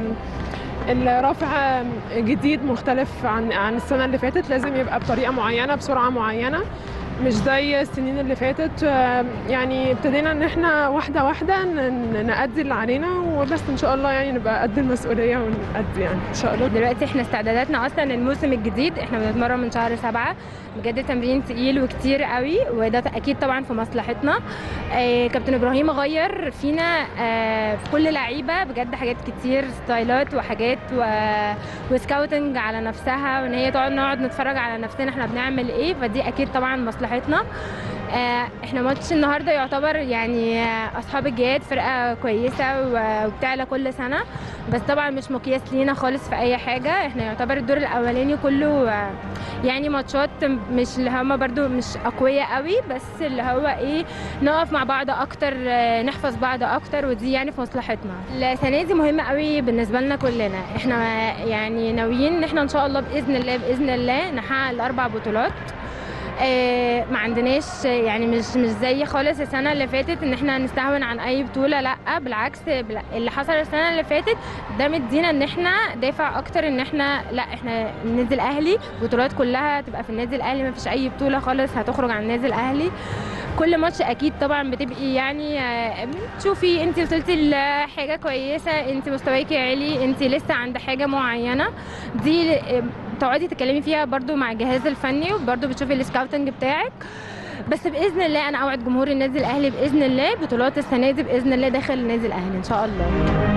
الرفع جديد مختلف عن عن السنه اللي فاتت لازم يبقى بطريقه معينه بسرعه معينه مش زي السنين اللي فاتت آه، يعني ابتدينا ان احنا واحده واحده ن- نأدي اللي علينا وبس ان شاء الله يعني نبقى قد المسؤوليه ونأدي يعني ان شاء الله دلوقتي احنا استعداداتنا اصلا الموسم الجديد احنا بنتمرن من شهر سبعة بجد تمرين تقيل وكتير قوي وده اكيد طبعا في مصلحتنا آه كابتن ابراهيم غير فينا آه في كل لعيبه بجد حاجات كتير ستايلات وحاجات و... وسكاوتنج على نفسها وان هي تقعد نقعد نتفرج على نفسنا احنا بنعمل ايه فدي اكيد طبعا مصلحتنا آه، احنا ماتش النهارده يعتبر يعني آه، اصحاب الجهاد فرقه كويسه و- وبتعلى كل سنه بس طبعا مش مقياس لينا خالص في اي حاجه احنا يعتبر الدور الاولاني كله آه، يعني ماتشات مش اللي هما برضو مش اقوياء قوي بس اللي هو ايه نقف مع بعض اكتر آه، نحفظ بعض اكتر ودي يعني في مصلحتنا السنه دي مهمه قوي بالنسبه لنا كلنا احنا يعني ناويين ان احنا ان شاء الله باذن الله باذن الله نحقق الاربع بطولات آه، ما عندناش يعني مش مش زي خالص السنه اللي فاتت ان احنا نستهون عن اي بطوله لا بالعكس بلا- اللي حصل السنه اللي فاتت ده مدينا ان احنا دافع اكتر ان احنا لا احنا النادي الاهلي بطولات كلها تبقى في النادي الاهلي ما فيش اي بطوله خالص هتخرج عن النادي الاهلي كل ماتش اكيد طبعا بتبقي يعني آه، بتشوفي انت وصلتي لحاجه كويسه انت مستواكي عالي انت لسه عند حاجه معينه دي آه، تقعدي تتكلمي فيها برضو مع الجهاز الفني وبرضو بتشوفي السكاوتنج بتاعك بس باذن الله انا اوعد جمهور النادي الاهلي باذن الله بطولات السنه دي باذن الله داخل النادي الاهلي ان شاء الله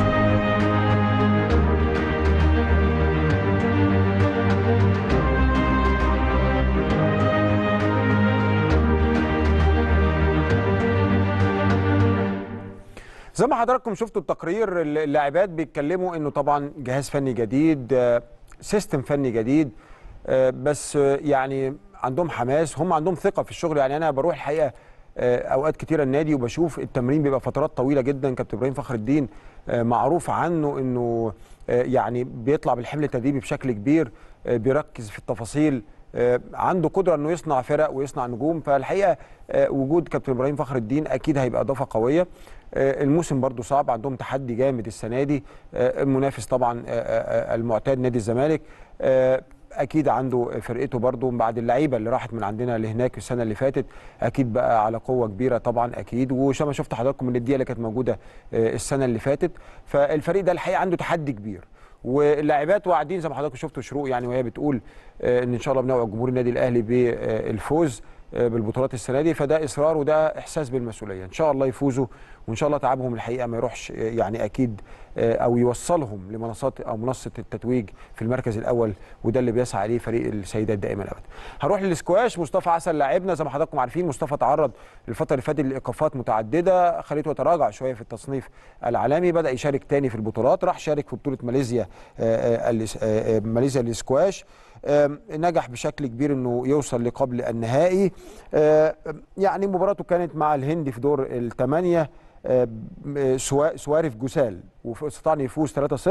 زي ما حضراتكم شفتوا التقرير اللاعبات بيتكلموا انه طبعا جهاز فني جديد آه، سيستم فني جديد آه، بس آه، يعني عندهم حماس هم عندهم ثقه في الشغل يعني انا بروح الحقيقه آه، اوقات كتيره النادي وبشوف التمرين بيبقى فترات طويله جدا كابتن ابراهيم فخر الدين آه، معروف عنه انه آه، يعني بيطلع بالحمل التدريبي بشكل كبير آه، بيركز في التفاصيل آه، عنده قدره انه يصنع فرق ويصنع نجوم فالحقيقه آه، وجود كابتن ابراهيم فخر الدين اكيد هيبقى اضافه قويه آه، الموسم برضو صعب عندهم تحدي جامد السنه دي آه، المنافس طبعا آه، آه، المعتاد نادي الزمالك آه، اكيد عنده فرقته برضو بعد اللعيبه اللي راحت من عندنا لهناك السنه اللي فاتت اكيد بقى على قوه كبيره طبعا اكيد وزي ما شفت حضراتكم من الدقيقه اللي كانت موجوده آه، السنه اللي فاتت فالفريق ده الحقيقه عنده تحدي كبير واللاعبات واعدين زي ما حضراتكم شفتوا شروق يعني وهي بتقول آه، ان ان شاء الله بنوعد جمهور النادي الاهلي بالفوز آه، بالبطولات السنه دي فده اصرار وده احساس بالمسؤوليه ان شاء الله يفوزوا وان شاء الله تعبهم الحقيقه ما يروحش آه، يعني اكيد آه، او يوصلهم لمنصات او منصه التتويج في المركز الاول وده اللي بيسعى عليه فريق السيدات دائما ابدا هروح للسكواش مصطفى عسل لاعبنا زي ما حضراتكم عارفين مصطفى تعرض الفتره اللي فاتت لايقافات متعدده خليته يتراجع شويه في التصنيف العالمي بدا يشارك تاني في البطولات راح شارك في بطوله ماليزيا آه، آه، الاس- آه، آه، ماليزيا للسكواش آم، نجح بشكل كبير انه يوصل لقبل النهائي آه، يعني مباراته كانت مع الهند في دور الثمانيه آه، م- سوا- سوارف جوسال واستطاع انه يفوز 3-0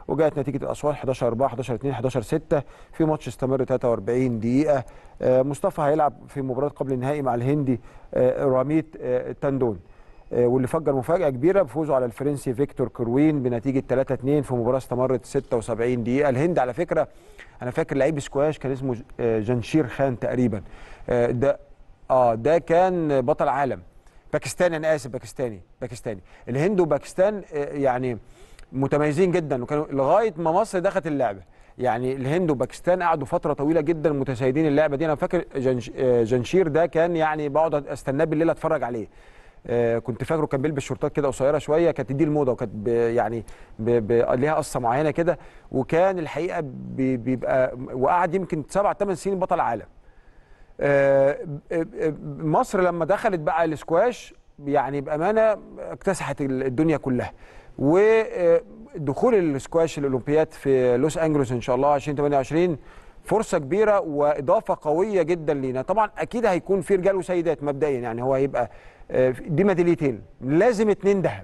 وجاءت نتيجه الاشواط 11 4 11 2 11 6 في ماتش استمر 43 دقيقه آه، مصطفى هيلعب في مباراه قبل النهائي مع الهندي آه، راميت آه، تاندون آه، واللي فجر مفاجاه كبيره بفوزه على الفرنسي فيكتور كروين بنتيجه 3 2 في مباراه استمرت 76 دقيقه الهند على فكره انا فاكر لعيب سكواش كان اسمه ج- آه، جنشير خان تقريبا آه، ده اه ده كان بطل عالم باكستاني انا اسف باكستاني باكستاني الهند وباكستان آه، يعني متميزين جدا وكانوا لغايه ما مصر دخلت اللعبه يعني الهند وباكستان قعدوا فتره طويله جدا متسيدين اللعبه دي انا فاكر جنش آه، جنشير ده كان يعني بقعد استناه بالليل اتفرج عليه آه، كنت فاكره كان بيلبس شورتات كده قصيره شويه كانت دي الموضه وكانت ب- يعني ب- ب- ليها قصه معينه كده وكان الحقيقه بي- بيبقى وقعد يمكن سبع ثمان سنين بطل عالم آه، آه، آه، مصر لما دخلت بقى الاسكواش يعني بامانه اكتسحت ال- الدنيا كلها ودخول الاسكواش الاولمبياد في لوس انجلوس ان شاء الله 2028 فرصه كبيره واضافه قويه جدا لينا طبعا اكيد هيكون في رجال وسيدات مبدئيا يعني هو هيبقى آه، دي ميداليتين لازم اتنين ذهب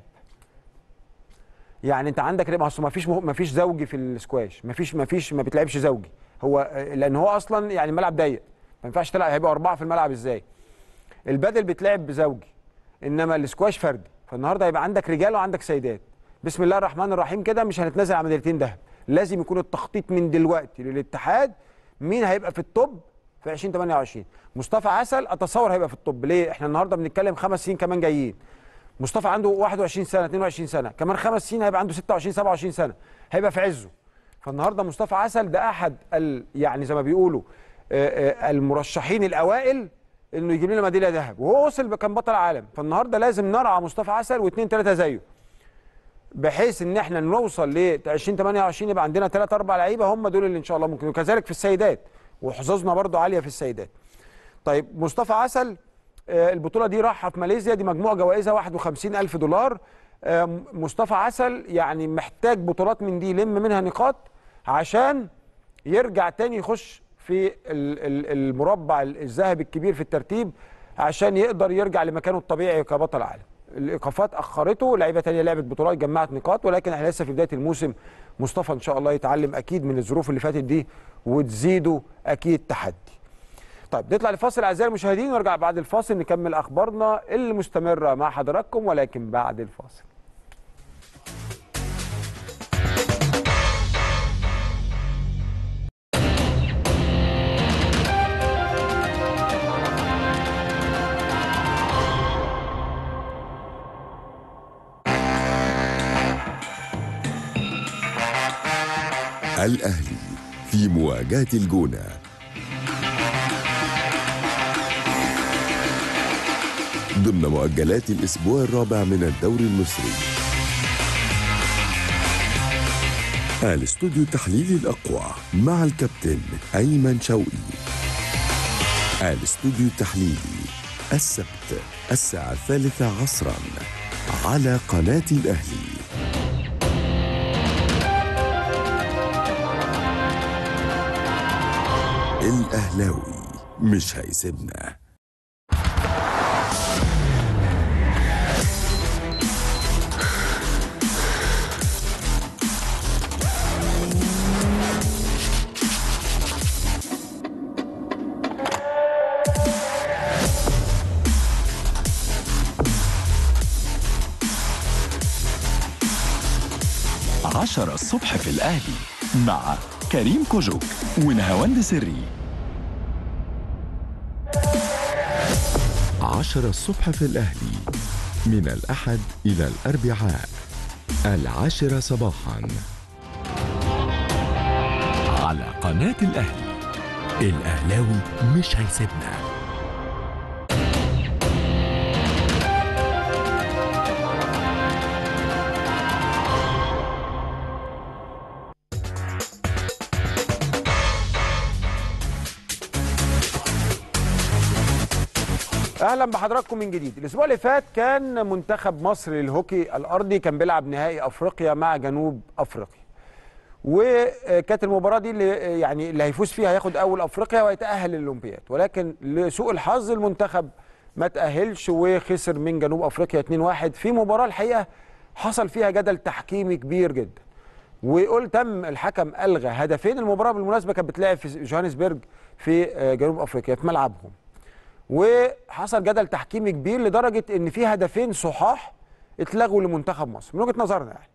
يعني انت عندك ما اصل ما فيش ما فيش زوجي في السكواش ما فيش ما فيش ما بتلعبش زوجي هو آه، لان هو اصلا يعني الملعب ضيق ما ينفعش تلعب هيبقى اربعه في الملعب ازاي البدل بيتلعب بزوجي انما السكواش فردي فالنهارده هيبقى عندك رجال وعندك سيدات بسم الله الرحمن الرحيم كده مش هنتنازل على ميداليتين ذهب لازم يكون التخطيط من دلوقتي للاتحاد مين هيبقى في التوب في 2028 مصطفى عسل اتصور هيبقى في التوب ليه احنا النهارده بنتكلم خمس سنين كمان جايين مصطفى عنده 21 سنه 22 سنه كمان خمس سنين هيبقى عنده 26 27 سنه هيبقى في عزه فالنهارده مصطفى عسل ده احد ال يعني زي ما بيقولوا آه، آه، المرشحين الاوائل انه يجيب لنا ميداليه ذهب وهو وصل كان بطل عالم فالنهارده لازم نرعى مصطفى عسل واثنين ثلاثه زيه بحيث ان احنا نوصل ل 2028 يبقى عندنا ثلاث اربع لعيبه هم دول اللي ان شاء الله ممكن وكذلك في السيدات وحظوظنا برضو عاليه في السيدات طيب مصطفى عسل آه، البطوله دي راحه في ماليزيا دي مجموع جوائزها 51 الف دولار آه، مصطفى عسل يعني محتاج بطولات من دي يلم منها نقاط عشان يرجع تاني يخش في ال- ال- المربع الذهبي الكبير في الترتيب عشان يقدر يرجع لمكانه الطبيعي كبطل عالم الايقافات اخرته لعيبه تانية لعبت بطولات جمعت نقاط ولكن احنا لسه في بدايه الموسم مصطفى ان شاء الله يتعلم اكيد من الظروف اللي فاتت دي وتزيده اكيد تحدي طيب نطلع لفاصل اعزائي المشاهدين ونرجع بعد الفاصل نكمل اخبارنا اللي مستمره مع حضراتكم ولكن بعد الفاصل الأهلي في مواجهة الجونة ضمن مؤجلات الأسبوع الرابع من الدوري المصري الاستوديو التحليلي الأقوى مع الكابتن أيمن شوقي الاستوديو التحليلي السبت الساعة الثالثة عصرا على قناة الأهلي الأهلاوي مش هيسيبنا عشرة الصبح في الأهلي مع كريم كوجوك ونهاوند سري عشرة الصبح في الأهلي من الأحد إلى الأربعاء العاشرة صباحا على قناة الأهلي الأهلاوي مش هيسيبنا اهلا بحضراتكم من جديد الاسبوع اللي فات كان منتخب مصر للهوكي الارضي كان بيلعب نهائي افريقيا مع جنوب افريقيا وكانت المباراه دي اللي يعني اللي هيفوز فيها هياخد اول افريقيا وهيتاهل للاولمبياد ولكن لسوء الحظ المنتخب ما تاهلش وخسر من جنوب افريقيا 2-1 في مباراه الحقيقه حصل فيها جدل تحكيمي كبير جدا ويقول تم الحكم الغى هدفين المباراه بالمناسبه كانت بتلعب في جوهانسبرج في آه، جنوب افريقيا في ملعبهم وحصل جدل تحكيمي كبير لدرجه ان في هدفين صحاح اتلغوا لمنتخب مصر من وجهه نظرنا يعني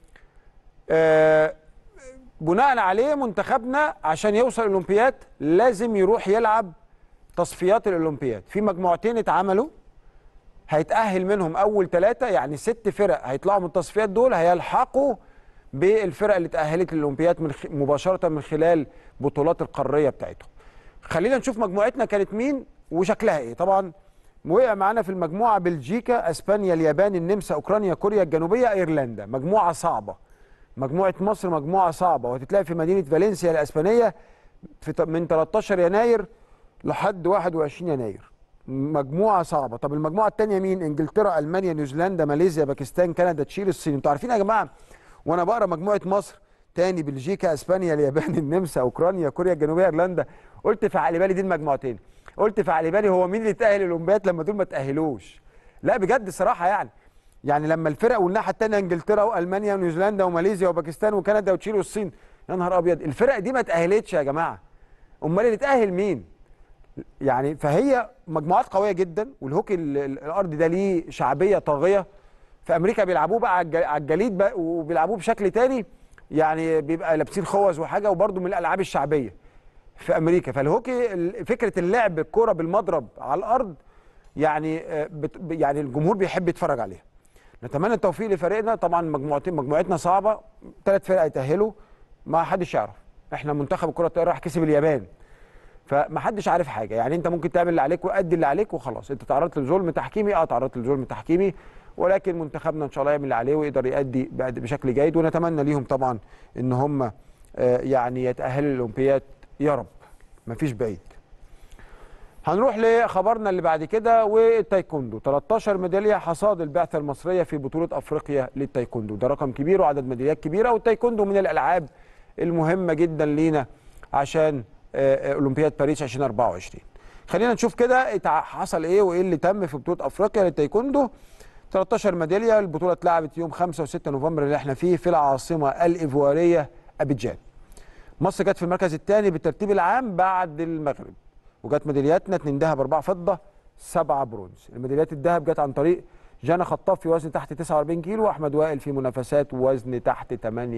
آه، بناء عليه منتخبنا عشان يوصل الاولمبياد لازم يروح يلعب تصفيات الاولمبياد في مجموعتين اتعملوا هيتأهل منهم أول ثلاثة يعني ست فرق هيطلعوا من التصفيات دول هيلحقوا بالفرق اللي تأهلت للأولمبياد من خ... مباشرة من خلال بطولات القارية بتاعتهم. خلينا نشوف مجموعتنا كانت مين وشكلها إيه. طبعا وقع معانا في المجموعة بلجيكا، أسبانيا، اليابان، النمسا، أوكرانيا، كوريا الجنوبية، أيرلندا. مجموعة صعبة. مجموعة مصر مجموعة صعبة وهتتلعب في مدينة فالنسيا الأسبانية في ت- من 13 يناير لحد 21 يناير. مجموعه صعبه طب المجموعه الثانيه مين انجلترا المانيا نيوزيلندا ماليزيا باكستان كندا تشيل الصين انتوا عارفين يا جماعه وانا بقرا مجموعه مصر تاني بلجيكا اسبانيا اليابان النمسا اوكرانيا كوريا الجنوبيه ايرلندا قلت في عقل بالي دي المجموعتين قلت في عقل بالي هو مين اللي اتاهل الاولمبياد لما دول ما تاهلوش لا بجد صراحه يعني يعني لما الفرق والناحيه الثانيه انجلترا والمانيا ونيوزيلندا وماليزيا وباكستان وكندا وتشيل والصين يا نهار ابيض الفرق دي ما تاهلتش يا جماعه امال اللي اتاهل مين يعني فهي مجموعات قويه جدا والهوكي ال- ال- الارضي ده ليه شعبيه طاغيه في امريكا بيلعبوه بقى على الج- على الجليد بقى وبيلعبوه بشكل تاني يعني بيبقى لابسين خوذ وحاجه وبرده من الالعاب الشعبيه في امريكا فالهوكي ال- فكره اللعب الكره بالمضرب على الارض يعني آه، بت يعني الجمهور بيحب يتفرج عليها نتمنى التوفيق لفريقنا طبعا مجموعتين مجموعتنا صعبه ثلاث فرق يتاهلوا ما حدش يعرف احنا منتخب الكره الطايره راح كسب اليابان فما حدش عارف حاجه يعني انت ممكن تعمل اللي عليك وادي اللي عليك وخلاص انت تعرضت لظلم تحكيمي اه تعرضت لظلم تحكيمي ولكن منتخبنا ان شاء الله يعمل اللي عليه ويقدر يؤدي بعد- بشكل جيد ونتمنى ليهم طبعا ان هم آه، يعني يتاهلوا للاولمبياد يا رب مفيش بعيد هنروح لخبرنا اللي بعد كده والتايكوندو 13 ميداليه حصاد البعثه المصريه في بطوله افريقيا للتايكوندو ده رقم كبير وعدد ميداليات كبيره والتايكوندو من الالعاب المهمه جدا لينا عشان آه، آه، اولمبياد باريس 2024 خلينا نشوف كده اتع- حصل ايه وايه اللي تم في بطوله افريقيا للتايكوندو 13 ميداليه البطوله اتلعبت يوم 5 و6 نوفمبر اللي احنا فيه في العاصمه الايفواريه ابيجان مصر جت في المركز الثاني بالترتيب العام بعد المغرب وجت ميدالياتنا اتنين ذهب اربعه فضه سبعه برونز الميداليات الذهب جت عن طريق جانا خطاب في وزن تحت 49 كيلو واحمد وائل في منافسات وزن تحت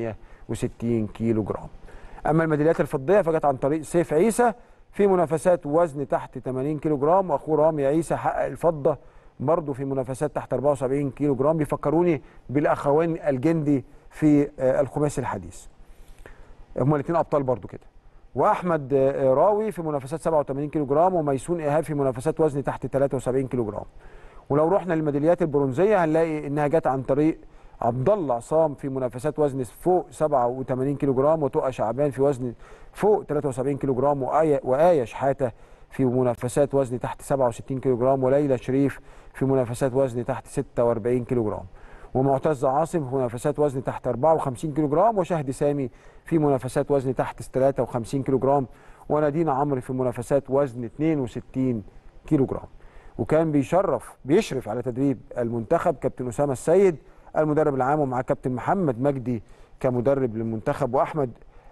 68 كيلو جرام اما الميداليات الفضيه فجت عن طريق سيف عيسى في منافسات وزن تحت 80 كيلو جرام واخوه رامي عيسى حقق الفضه برضه في منافسات تحت 74 كيلو جرام بيفكروني بالاخوين الجندي في آه، الخماسي الحديث هما الاثنين ابطال برضو كده واحمد آه، راوي في منافسات 87 كيلو جرام وميسون ايهاب في منافسات وزن تحت 73 كيلو جرام ولو رحنا للميداليات البرونزيه هنلاقي انها جت عن طريق عبد الله عصام في منافسات وزن فوق 87 كيلو جرام وتقى شعبان في وزن فوق 73 كيلو جرام وآية وآية شحاته في منافسات وزن تحت 67 كيلو جرام وليلى شريف في منافسات وزن تحت 46 كيلو جرام ومعتز عاصم في منافسات وزن تحت 54 كيلو جرام وشهد سامي في منافسات وزن تحت 53 كيلو جرام ونادين عمرو في منافسات وزن 62 كيلو جرام وكان بيشرف بيشرف على تدريب المنتخب كابتن اسامه السيد المدرب العام ومعاه كابتن محمد مجدي كمدرب للمنتخب واحمد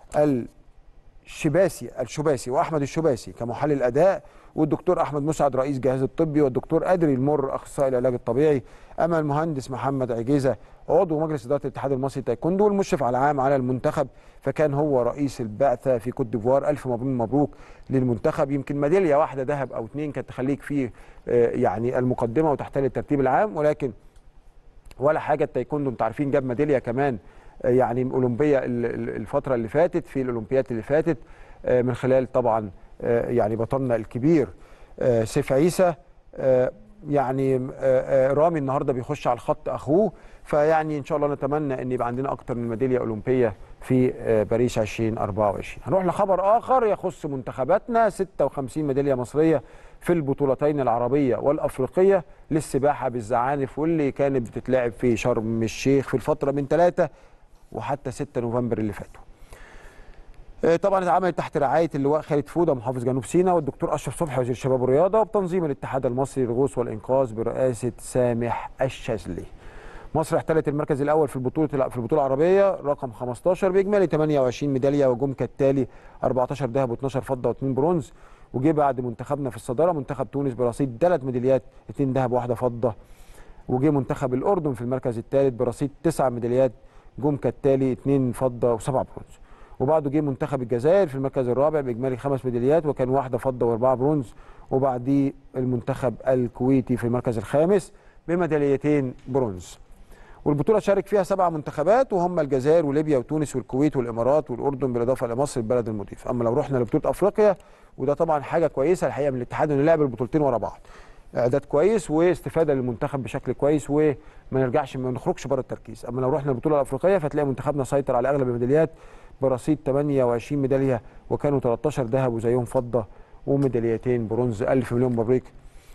الشباسي الشباسي واحمد الشباسي كمحلل اداء والدكتور احمد مسعد رئيس جهاز الطبي والدكتور ادري المر اخصائي العلاج الطبيعي اما المهندس محمد عجيزه عضو مجلس اداره الاتحاد المصري للتايكوندو والمشرف على العام على المنتخب فكان هو رئيس البعثه في كوت ديفوار الف مبروك مبروك للمنتخب يمكن ميداليه واحده ذهب او اثنين كانت تخليك في آه، يعني المقدمه وتحتل الترتيب العام ولكن ولا حاجه التايكوندو انتوا عارفين جاب ميداليه كمان آه، يعني اولمبيه ال- ال- الفتره اللي فاتت في الاولمبيات اللي فاتت آه، من خلال طبعا آه، يعني بطلنا الكبير آه، سيف عيسى آه، يعني آه، آه، رامي النهارده بيخش على الخط اخوه فيعني ان شاء الله نتمنى ان يبقى عندنا اكتر من ميداليه اولمبيه في آه، باريس 2024 هنروح لخبر اخر يخص منتخباتنا 56 ميداليه مصريه في البطولتين العربيه والافريقيه للسباحه بالزعانف واللي كانت بتتلعب في شرم الشيخ في الفتره من 3 وحتى 6 نوفمبر اللي فاتوا آه، طبعا اتعملت تحت رعايه اللواء خالد فوده محافظ جنوب سيناء والدكتور اشرف صبحي وزير الشباب والرياضه وبتنظيم الاتحاد المصري للغوص والانقاذ برئاسه سامح الشاذلي. مصر احتلت المركز الاول في البطوله في البطوله العربيه رقم 15 باجمالي 28 ميداليه وجم كالتالي 14 ذهب و12 فضه و2 برونز وجه بعد منتخبنا في الصداره منتخب تونس برصيد ثلاث ميداليات 2 ذهب وواحده فضه وجه منتخب الاردن في المركز الثالث برصيد تسع ميداليات جم كالتالي 2 فضه وسبعه برونز وبعده جه منتخب الجزائر في المركز الرابع باجمالي خمس ميداليات وكان واحده فضه واربعه برونز وبعديه المنتخب الكويتي في المركز الخامس بميداليتين برونز والبطوله شارك فيها سبع منتخبات وهم الجزائر وليبيا وتونس والكويت والامارات والاردن بالاضافه لمصر البلد المضيف اما لو رحنا لبطوله افريقيا وده طبعا حاجه كويسه الحقيقه من الاتحاد انه لعب البطولتين ورا بعض اعداد كويس واستفاده للمنتخب بشكل كويس وما نرجعش ما نخرجش بره التركيز اما لو رحنا البطوله الافريقيه فتلاقي منتخبنا سيطر على اغلب الميداليات برصيد 28 ميداليه وكانوا 13 ذهب وزيهم فضه وميداليتين برونز الف مليون مبروك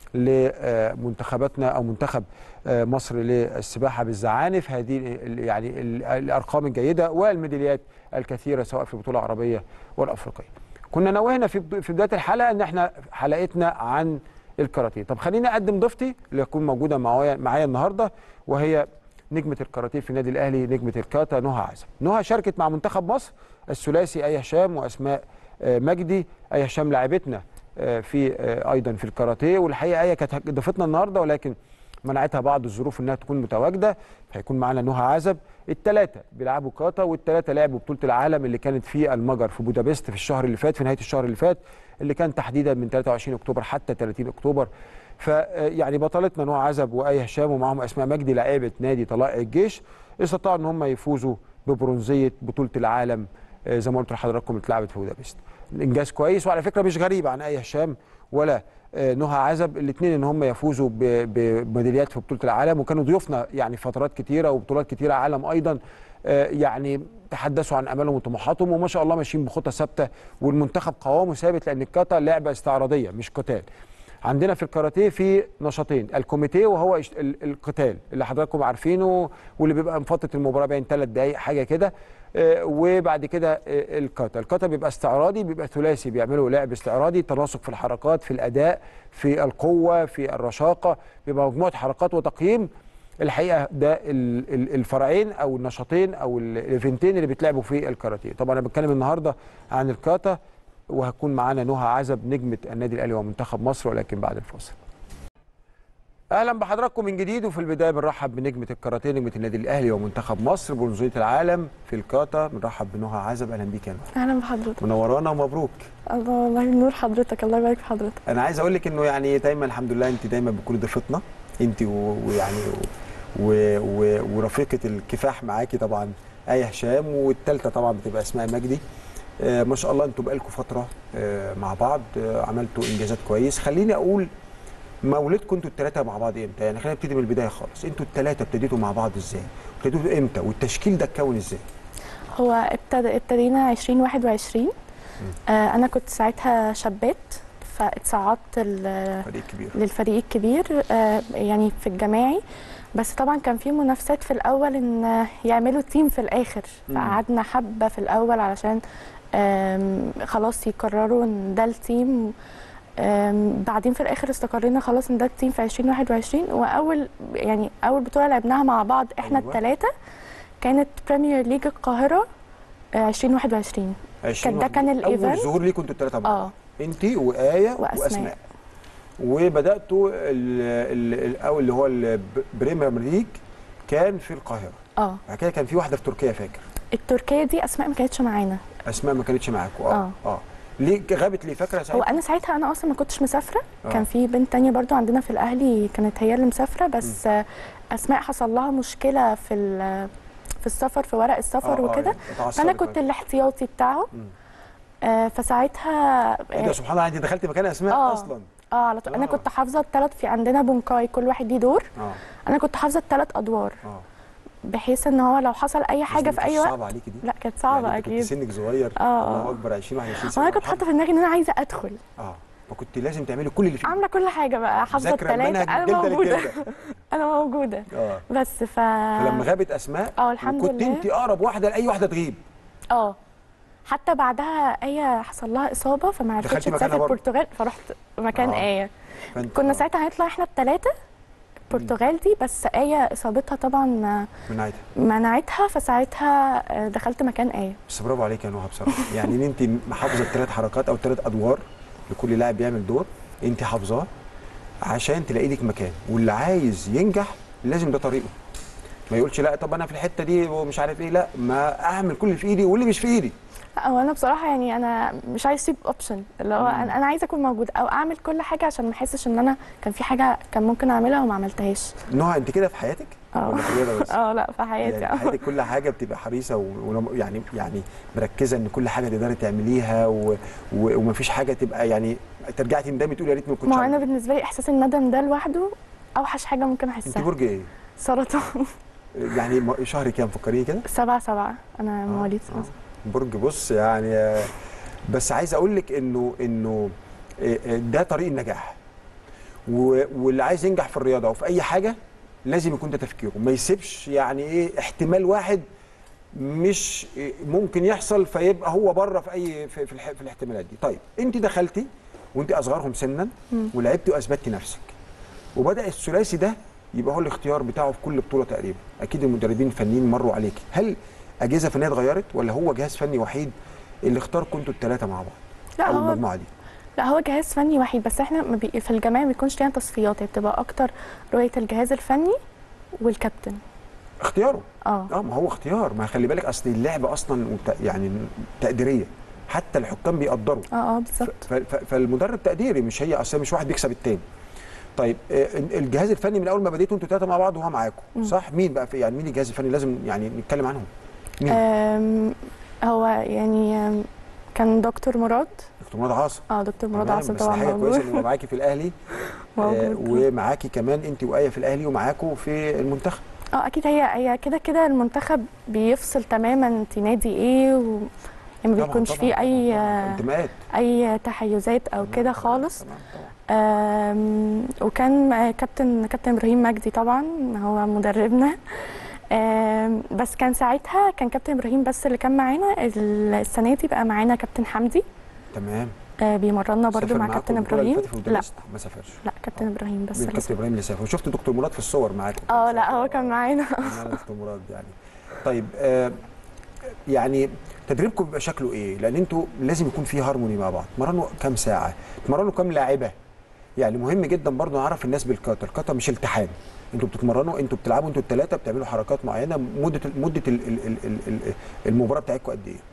لمنتخباتنا او منتخب مصر للسباحه بالزعانف هذه ال- يعني ال- الارقام الجيده والميداليات الكثيره سواء في البطوله العربيه والافريقيه. كنا نوهنا في بد- في بدايه الحلقه ان احنا حلقتنا عن الكاراتيه، طب خليني اقدم ضيفتي اللي هتكون موجوده معايا معايا النهارده وهي نجمه الكاراتيه في النادي الاهلي نجمه الكاتا نهى عزم. نهى شاركت مع منتخب مصر الثلاثي اي هشام واسماء آه، مجدي اي هشام لاعبتنا آه، في آه، ايضا في الكاراتيه والحقيقه ايه كانت ضيفتنا النهارده ولكن منعتها بعض الظروف انها تكون متواجده هيكون معانا نهى عزب الثلاثه بيلعبوا كاتا والثلاثه لعبوا بطوله العالم اللي كانت في المجر في بودابست في الشهر اللي فات في نهايه الشهر اللي فات اللي كان تحديدا من 23 اكتوبر حتى 30 اكتوبر ف يعني بطلتنا نوع عزب واي هشام ومعاهم اسماء مجدي لاعيبه نادي طلائع الجيش استطاعوا ان هم يفوزوا ببرونزيه بطوله العالم آه، زي ما قلت لحضراتكم اتلعبت في بودابست انجاز كويس وعلى فكره مش غريب عن اي هشام ولا آه، نهى عزب الاثنين ان هم يفوزوا ب- بميداليات في بطوله العالم وكانوا ضيوفنا يعني فترات كتيره وبطولات كتيره عالم ايضا آه، يعني تحدثوا عن امالهم وطموحاتهم وما شاء الله ماشيين بخطى ثابته والمنتخب قوامه ثابت لان الكاتا لعبه استعراضيه مش قتال عندنا في الكاراتيه في نشاطين الكوميتيه وهو إش- ال- القتال اللي حضراتكم عارفينه واللي بيبقى من فتره المباراه بين ثلاث دقائق حاجه كده آه، وبعد كده آه، الكاتا الكاتا بيبقى استعراضي بيبقى ثلاثي بيعملوا لعب استعراضي تناسق في الحركات في الاداء في القوه في الرشاقه بيبقى مجموعه حركات وتقييم الحقيقه ده ال- ال- الفرعين او النشاطين او ال- الايفنتين اللي بيتلعبوا في الكاراتيه طبعا انا بتكلم النهارده عن الكاتا وهتكون معانا نهى عزب نجمه النادي الاهلي ومنتخب مصر ولكن بعد الفاصل اهلا بحضراتكم من جديد وفي البدايه بنرحب بنجمه الكاراتيه نجمه النادي الاهلي ومنتخب مصر برونزيه العالم في الكاتا بنرحب بنهى عزب اهلا بيك يا نهى اهلا بحضرتك منورانا ومبروك الله والله نور حضرتك الله يبارك في حضرتك انا عايز اقول لك انه يعني دايما الحمد لله انت دايما بتكوني ضيفتنا انت و- ويعني و- و- ورفيقه الكفاح معاكي طبعا اي هشام والثالثه طبعا بتبقى اسماء مجدي آه ما شاء الله انتوا بقالكم فتره آه مع بعض آه عملتوا انجازات كويس خليني اقول مولدكم انتوا الثلاثه مع بعض امتى يعني خلينا نبتدي من البدايه خالص انتوا الثلاثه ابتديتوا مع بعض ازاي ابتديتوا امتى والتشكيل ده اتكون ازاي هو ابتدى ابتدينا 2021 آه انا كنت ساعتها شابات فاتصعدت ال- فريق كبير للفريق الكبير آه يعني في الجماعي بس طبعا كان في منافسات في الاول ان يعملوا تيم في الاخر مم. فقعدنا حبه في الاول علشان آم، خلاص يقرروا ان ده التيم آم، بعدين في الاخر استقرينا خلاص ان ده التيم في 2021 واول يعني اول بطوله لعبناها مع بعض احنا أيوة. الثلاثه كانت بريمير ليج القاهره آه، 2021 20 ده كان اول الإيفنت. ظهور ليكم انتوا الثلاثه مع بعض اه انت وايه وأسماء. واسماء وبداتوا ال- ال- الاول اللي هو البريمير ليج كان في القاهره اه بعد كده كان في واحده في تركيا فاكر التركيه دي اسماء ما كانتش معانا اسماء ما كانتش معاكم اه آه. اه ليه غابت ليه فاكره هو ساعتها انا ساعتها انا اصلا ما كنتش مسافره آه. كان في بنت تانية برضو عندنا في الاهلي كانت هي اللي مسافره بس آه، اسماء حصل لها مشكله في ال- في السفر في ورق السفر آه، آه، وكده اتعصبت فانا بقى. كنت الاحتياطي بتاعه مم. آه فساعتها ايه ده سبحان الله انت دخلت مكان اسماء آه. اصلا اه على طول انا آه. كنت حافظه الثلاث في عندنا بونكاي كل واحد ليه دور اه انا كنت حافظه الثلاث ادوار اه بحيث ان هو لو حصل اي حاجه في اي وقت صعب عليكي دي لا كانت صعبه يعني انت كنت اكيد سنك صغير آه، آه. الله اكبر 20 21 سنه وانا كنت حاطه في دماغي ان انا عايزه ادخل اه فكنت لازم تعملي كل اللي فيه عامله كل حاجه بقى حافظه ذاكره الثلاثه المنهج انا الجلده موجوده للجلده انا موجوده اه بس ف فلما غابت اسماء اه الحمد وكنت لله انت اقرب واحده لاي واحده تغيب اه حتى بعدها ايه حصل لها اصابه فما عرفتش دخلتي مكانها تسافر برضه. البرتغال فرحت مكان آه. ايه فانت كنا آه. ساعتها هنطلع احنا الثلاثه البرتغال دي بس آية إصابتها طبعا من عادي منعتها فساعتها آه، دخلت مكان آية بس برافو عليك يا نهى بصراحه يعني ان انت محافظه ثلاث حركات او ثلاث ادوار لكل لاعب بيعمل دور انت حافظاه عشان تلاقي لك مكان واللي عايز ينجح لازم ده طريقه ما يقولش لا طب انا في الحته دي ومش عارف ايه لا ما اعمل كل اللي في ايدي واللي مش في ايدي لا هو انا بصراحه يعني انا مش عايز اسيب اوبشن اللي هو انا أنا عايزه اكون موجود او اعمل كل حاجه عشان ما احسش ان انا كان في حاجه كان ممكن اعملها وما عملتهاش نهى انت كده في حياتك اه ولا في الرياضه بس اه لا في حياتي يعني في اه حياتك كل حاجه بتبقى حريصه و... ولم- يعني يعني مركزه ان كل حاجه تقدري تعمليها و... و... ومفيش حاجه تبقى يعني ترجعي تندمي تقولي يا ريتني ما كنتش ما هو انا عملت. بالنسبه لي احساس الندم ده لوحده اوحش حاجه ممكن انت احسها برج ايه؟ سرطان يعني م- شهر كام فكريني كده؟ سبعة سبعة انا مواليد آه. برج بص يعني آه، بس عايز اقول لك انه انه آه، آه، ده طريق النجاح و- واللي عايز ينجح في الرياضه او في اي حاجه لازم يكون ده تفكيره ما يسيبش يعني ايه احتمال واحد مش آه، ممكن يحصل فيبقى هو بره في اي في, في, الح- في الاحتمالات دي طيب انت دخلتي وانت اصغرهم سنا ولعبتي واثبتي نفسك وبدا الثلاثي ده يبقى هو الاختيار بتاعه في كل بطوله تقريبا اكيد المدربين الفنيين مروا عليكي هل اجهزه فنيه اتغيرت ولا هو جهاز فني وحيد اللي اختاركم انتوا الثلاثه مع بعض لا او هو المجموعه دي لا هو جهاز فني وحيد بس احنا ما بي... في الجماعه ما بيكونش لينا تصفيات هي بتبقى اكتر رؤيه الجهاز الفني والكابتن اختياره اه اه ما هو اختيار ما خلي بالك اصل اللعبه اصلا وت- يعني تقديريه حتى الحكام بيقدروا اه اه بالظبط ف- ف- فالمدرب تقديري مش هي اصل مش واحد بيكسب التاني طيب آه، الجهاز الفني من اول ما بديتوا انتوا ثلاثه مع بعض وهو معاكم صح مين بقى في يعني مين الجهاز الفني لازم يعني نتكلم عنهم مين آم، هو يعني آم، كان دكتور مراد دكتور مراد عاصم اه دكتور مراد تمام، عاصم بس طبعا دي حاجه كويسه موجود ان يبقى معاكي في الاهلي آه موجود ومعاكي كمان انت وايه في الاهلي ومعاكوا في المنتخب اه اكيد هي هي كده كده المنتخب بيفصل تماما انت نادي ايه و... يعني ما طبعاً، بيكونش طبعاً، فيه طبعاً، اي طبعاً. انتماءات اي تحيزات او كده خالص طبعاً، طبعاً. آم، وكان آه، كابتن كابتن ابراهيم مجدي طبعا هو مدربنا آم، بس كان ساعتها كان كابتن ابراهيم بس اللي كان معانا السنه دي بقى معانا كابتن حمدي تمام آه، بيمرنا برضو سافر مع معاكم كابتن البطولة اللي ابراهيم فاتت في لا بودابست؟ ما سافرش لا كابتن ابراهيم بس مين اللي كابتن ابراهيم اللي سافر وشفت دكتور مراد في الصور معاكم اه لا هو كان معانا معانا دكتور مراد يعني طيب آه يعني تدريبكم بيبقى شكله ايه؟ لان انتوا لازم يكون في هارموني مع بعض، تمرنوا كام ساعه؟ تمرنوا كام لاعبه؟ يعني مهم جدا برضو نعرف الناس بالكاتا، الكاتا مش التحام انتوا بتتمرنوا انتوا بتلعبوا انتوا الثلاثه بتعملوا حركات معينه مده مده ال- ال- ال- ال- ال- المباراه بتاعتكم قد ايه؟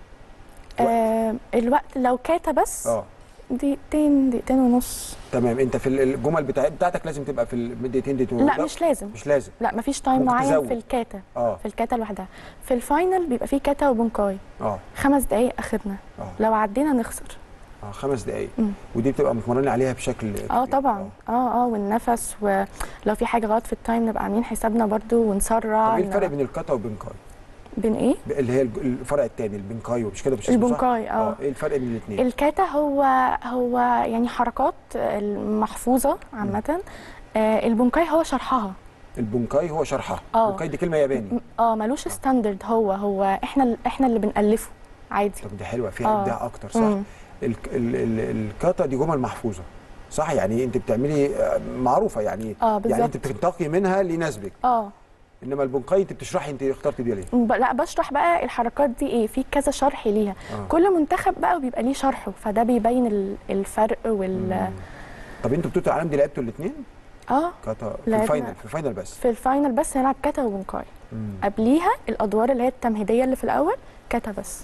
آه الوقت لو كاتا بس اه دقيقتين دقيقتين ونص تمام انت في الجمل بتاع- بتاعتك لازم تبقى في الدقيقتين دقيقتين لا مش لازم مش لازم لا مفيش تايم ممكن معين تزود. في الكاتا اه في الكاتا لوحدها في الفاينل بيبقى فيه كاتا وبنكاي اه خمس دقايق اخرنا اه لو عدينا نخسر اه خمس دقايق مم. ودي بتبقى متمرنين عليها بشكل اه كبير. طبعا اه اه والنفس ولو في حاجه غلط في التايم نبقى عاملين حسابنا برضو ونسرع طب ايه الفرق ن- بين الكاتا والبنكاي؟ بين ايه اللي هي الج- الفرع الثاني البنكاي مش كده مش اسمه صح؟ البنكاي اه ايه الفرق بين الاثنين؟ الكاتا هو هو يعني حركات المحفوظه عامه آه البنكاي هو شرحها البنكاي هو شرحها آه. البنكاي دي كلمه ياباني م- اه ملوش ستاندرد هو هو احنا ال- احنا اللي بنالفه عادي طب دي حلوه فيها آه. ابداع اكتر صح؟ مم. ال ال ال الكاتا دي جمل محفوظه صح يعني انت بتعملي آه، معروفه يعني اه يعني بالظبط انت بتنتقي منها ليناسبك اه انما البنكاي انت بتشرحي انت اخترتي دي ليه؟ ب- لا بشرح بقى الحركات دي ايه في كذا شرح ليها آه. كل منتخب بقى بيبقى ليه شرحه فده بيبين ال- الفرق وال مم. طب انتوا بطوله العالم دي لعبتوا الاثنين؟ اه كاتا في لعبنا. الفاينل في الفاينل بس في الفاينل بس نلعب كاتا وبنكاي مم. قبليها الادوار اللي هي التمهيديه اللي في الاول كاتا بس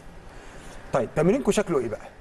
طيب تمرينكم شكله ايه بقى؟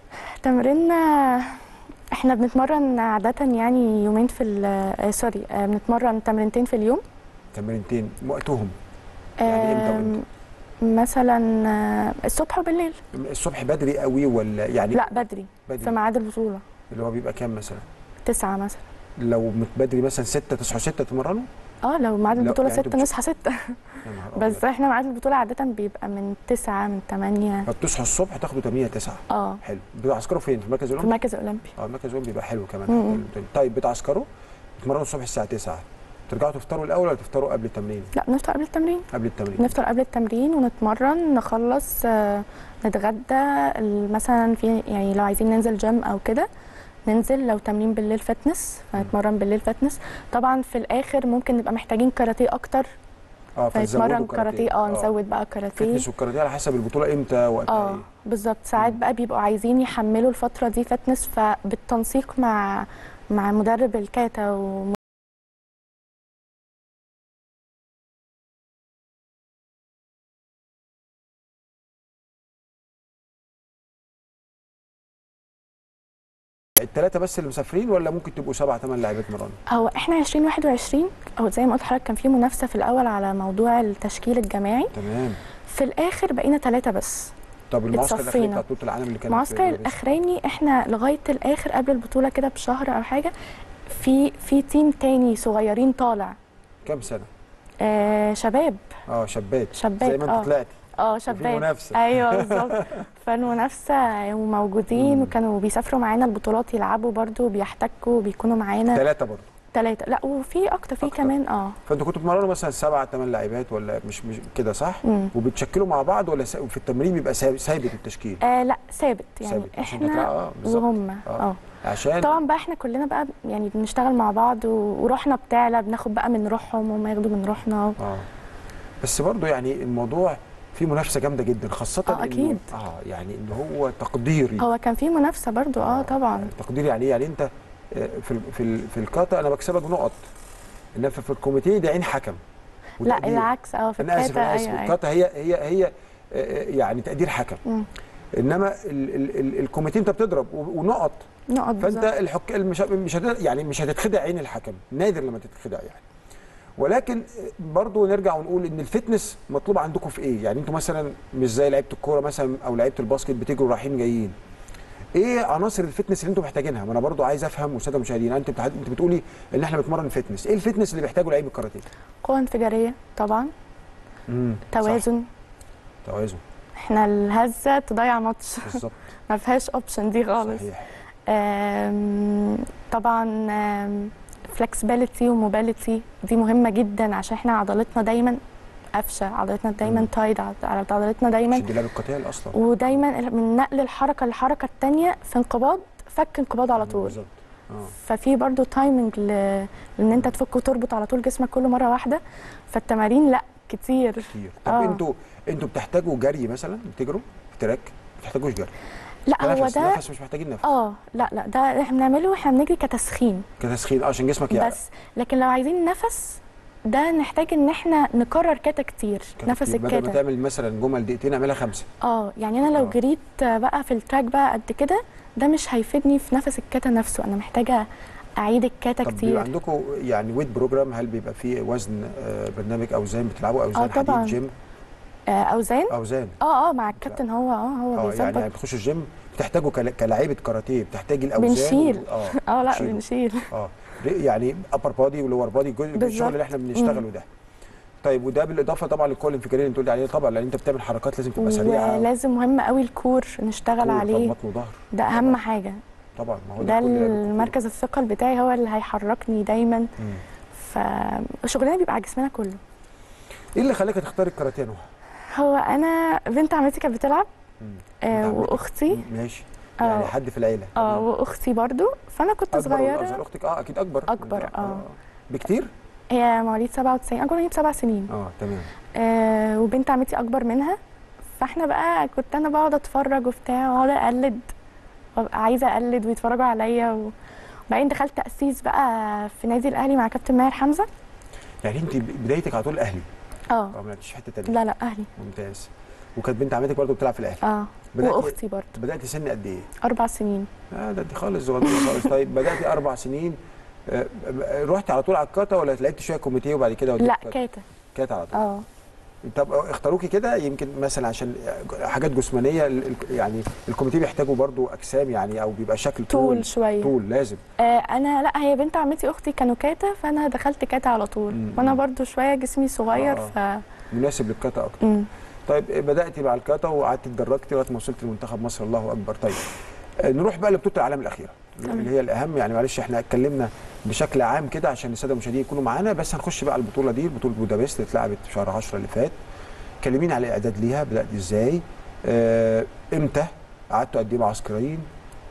تمريننا احنا بنتمرن عاده يعني يومين في ال- آه سوري آه بنتمرن تمرينتين في اليوم تمرينتين وقتهم يعني امتى وامتى؟ آم، مثلا آه، الصبح وبالليل الصبح بدري قوي ولا يعني لا بدري في بدري ميعاد البطوله اللي هو بيبقى كام مثلا؟ تسعة مثلا لو مت- بدري مثلا 6 تصحوا 6 تمرنوا؟ اه لو ميعاد لا، البطوله يعني انتوا ستة بتش- نصحى ستة يا نهار بس أبيض. احنا ميعاد البطوله عاده بيبقى من تسعة من تمانية فبتصحوا الصبح تاخدوا 8 9 اه حلو بتعسكروا فين؟ في المركز في الاولمبي؟ المركز الاولمبي اه المركز الاولمبي بيبقى حلو كمان مم. حلو. طيب بتعسكروا تتمرنوا الصبح الساعه 9 ترجعوا تفطروا الاول ولا تفطروا قبل التمرين؟ لا نفطر قبل التمرين قبل التمرين نفطر قبل التمرين ونتمرن نخلص آه، نتغدى ال- مثلا في يعني لو عايزين ننزل جيم او كده ننزل لو تمرين بالليل فتنس فنتمرن بالليل فتنس طبعا في الاخر ممكن نبقى محتاجين كاراتيه اكتر اه فتزودوا فنتمرن كاراتيه اه نزود بقى كاراتيه فتنس والكاراتيه على حسب البطوله امتى وقتها اه ايه بالظبط ساعات بقى بيبقوا عايزين يحملوا الفتره دي فتنس فبالتنسيق مع مع مدرب الكاتا و الثلاثه بس اللي مسافرين ولا ممكن تبقوا سبعه ثمان لاعبات مران هو احنا 2021 او زي ما قلت لحضرتك كان في منافسه في الاول على موضوع التشكيل الجماعي تمام في الاخر بقينا ثلاثه بس طب المعسكر الاخير اتصفينا. بتاع بطوله العالم اللي كانت المعسكر في باريس؟ الاخراني احنا لغايه الاخر قبل البطوله كده بشهر او حاجه في في تيم تاني صغيرين طالع كام سنه آه شباب اه شابات شباب زي ما انت اه طلعتي اه وفي شباب منافسه ايوه بالظبط فالمنافسه وموجودين مم. وكانوا بيسافروا معانا البطولات يلعبوا برضو بيحتكوا بيكونوا معانا ثلاثه برضه ثلاثه لا وفي اكتر في أكتر. كمان اه فانتوا كنتوا بتمرنوا مثلا سبعه ثمان لاعبات ولا مش مش كده صح؟ مم. وبتشكلوا مع بعض ولا س- في التمرين بيبقى ثابت ثابت التشكيل؟ آه لا ثابت يعني ثابت عشان تطلع- احنا اه بالظبط وهم آه. اه عشان طبعا بقى احنا كلنا بقى يعني بنشتغل مع بعض و- وروحنا بتعلى بناخد بقى من روحهم وهم ياخدوا من روحنا اه بس برضه يعني الموضوع فيه منافسه جامده جدا خاصه آه، إنه- أكيد. اه يعني ان هو تقديري هو كان في منافسه برضو اه طبعا تقديري يعني ايه؟ يعني انت آه، في ال- في ال- في الكاتا انا بكسبك نقط انما في الكوميتيه ده عين حكم لا وتقدير. العكس اه في انا اسف الكاتا انا اسف ايوه ايوه الكاتا هي هي هي آه، آه، يعني تقدير حكم مم. انما ال- ال- ال- الكوميتيه انت بتضرب و- ونقط نقط فانت بالظبط الحك... مش مش هت... يعني مش هتتخدع عين الحكم نادر لما تتخدع يعني ولكن برضو نرجع ونقول ان الفتنس مطلوب عندكم في ايه يعني انتوا مثلا مش زي لعيبه الكوره مثلا او لعيبه الباسكت بتجروا رايحين جايين ايه عناصر الفتنس اللي انتوا محتاجينها ما انا برضو عايز افهم والساده المشاهدين انت بتح... انت بتقولي ان احنا بنتمرن فتنس ايه الفتنس اللي بيحتاجه لعيب الكاراتيه قوه انفجاريه طبعا امم توازن توازن احنا الهزه تضيع ماتش بالظبط ما فيهاش اوبشن دي خالص صحيح آم، طبعا فلكسبيليتي وموبيليتي دي مهمه جدا عشان احنا عضلتنا دايما قافشه عضلتنا دايما مم. تايد عضلتنا دايما مش دي لعب القتال اصلا ودايما من نقل الحركه للحركه الثانيه في انقباض فك انقباض على طول بالظبط اه ففي برضو تايمنج ل... لان انت تفك وتربط على طول جسمك كله مره واحده فالتمارين لا كتير كتير طب آه. انتوا انتوا بتحتاجوا جري مثلا بتجروا في تراك ما بتحتاجوش جري لا هو نفس ده نفس مش محتاجين نفس اه لا لا ده احنا بنعمله احنا بنجري كتسخين كتسخين اه عشان جسمك يعرف بس لكن لو عايزين نفس ده نحتاج ان احنا نكرر كاتا كتير نفس بدل ما الكاتا تعمل مثلا جمل دقيقتين اعملها خمسه اه يعني انا لو آه. جريت بقى في التراك بقى قد كده ده مش هيفيدني في نفس الكاتا نفسه انا محتاجه اعيد الكاتا طب بيبقى كتير عندكم يعني ويت بروجرام هل بيبقى فيه وزن آه، برنامج اوزان بتلعبوا اوزان آه، طبعاً. حديد جيم آه اوزان اوزان اه اه مع الكابتن هو اه هو اه يعني بيظبط بتخشوا الجيم بتحتاجوا كلا- كلاعيبه كاراتيه بتحتاجي الاوزان بنشيل. وال- اه اه لا بتشيلوا. بنشيل اه يعني ابر بادي ولور بادي الجزء بالظبط. الشغل اللي احنا بنشتغله ده طيب وده بالاضافه طبعا للقوه الانفجاريه اللي انت قلت عليها طبعا لان انت بتعمل حركات لازم تبقى سريعه ولازم مهم قوي الكور نشتغل كور، عليه بطن وظهر ده اهم حاجه طبعا ما هو ده كل لعبة الكورة. المركز الثقل بتاعي هو اللي هيحركني دايما مم. فشغلنا بيبقى على جسمنا كله ايه اللي خلاك تختاري الكاراتيه نوع؟ هو انا بنت عمتي كانت بتلعب آه بنت عمتك؟ واختي ماشي آه. يعني حد في العيله اه تمام. واختي برضو فانا كنت اكبر ولا صغيره اصغر اختك اه اكيد اكبر أكبر، آه. بكتير هي مواليد 97 اكبر مني بسبع سنين اه تمام آه وبنت عمتي اكبر منها فاحنا بقى كنت انا بقعد اتفرج وبتاع واقعد اقلد وابقى عايزه اقلد ويتفرجوا عليا و... وبعدين دخلت تاسيس بقى في نادي الاهلي مع كابتن ماهر حمزه يعني انت بدايتك على طول اهلي اه اه ما لعبتيش في حته ثانيه لا لا اهلي ممتاز وكانت بنت عمتك برضه بتلعب في الاهلي اه بدأتي- واختي برضو بداتي سن قد ايه؟ اربع سنين اه ده انت خالص صغيره خالص طيب بداتي اربع سنين آه، آه، رحتي على طول على الكاتا ولا لعبتي شويه كوميتيه وبعد كده وديتي لا كاتا؟ كاتا كاتا على طول اه طب اختاروكي كده يمكن مثلا عشان حاجات جسمانيه ال- ال- يعني الكوميتيه بيحتاجوا برضو اجسام يعني او بيبقى شكل طول طول شويه طول لازم آه انا لا هي بنت عمتي اختي كانوا كاتا فانا دخلت كاتا على طول مم. وانا برضو شويه جسمي صغير آه. ف مناسب للكاتا اكتر مم. طيب بداتي مع الكاتا وقعدت اتدرجتي لغايه ما وصلت لمنتخب مصر الله اكبر طيب آه، نروح بقى لبطوله العالم الاخيره تمام. اللي هي الاهم يعني معلش احنا اتكلمنا بشكل عام كده عشان الساده المشاهدين يكونوا معانا بس هنخش بقى على البطوله دي بطوله بودابست اللي اتلعبت في شهر 10 اللي فات كلميني على الاعداد ليها بدات ازاي آه، امتى قعدتوا قد ايه معسكرين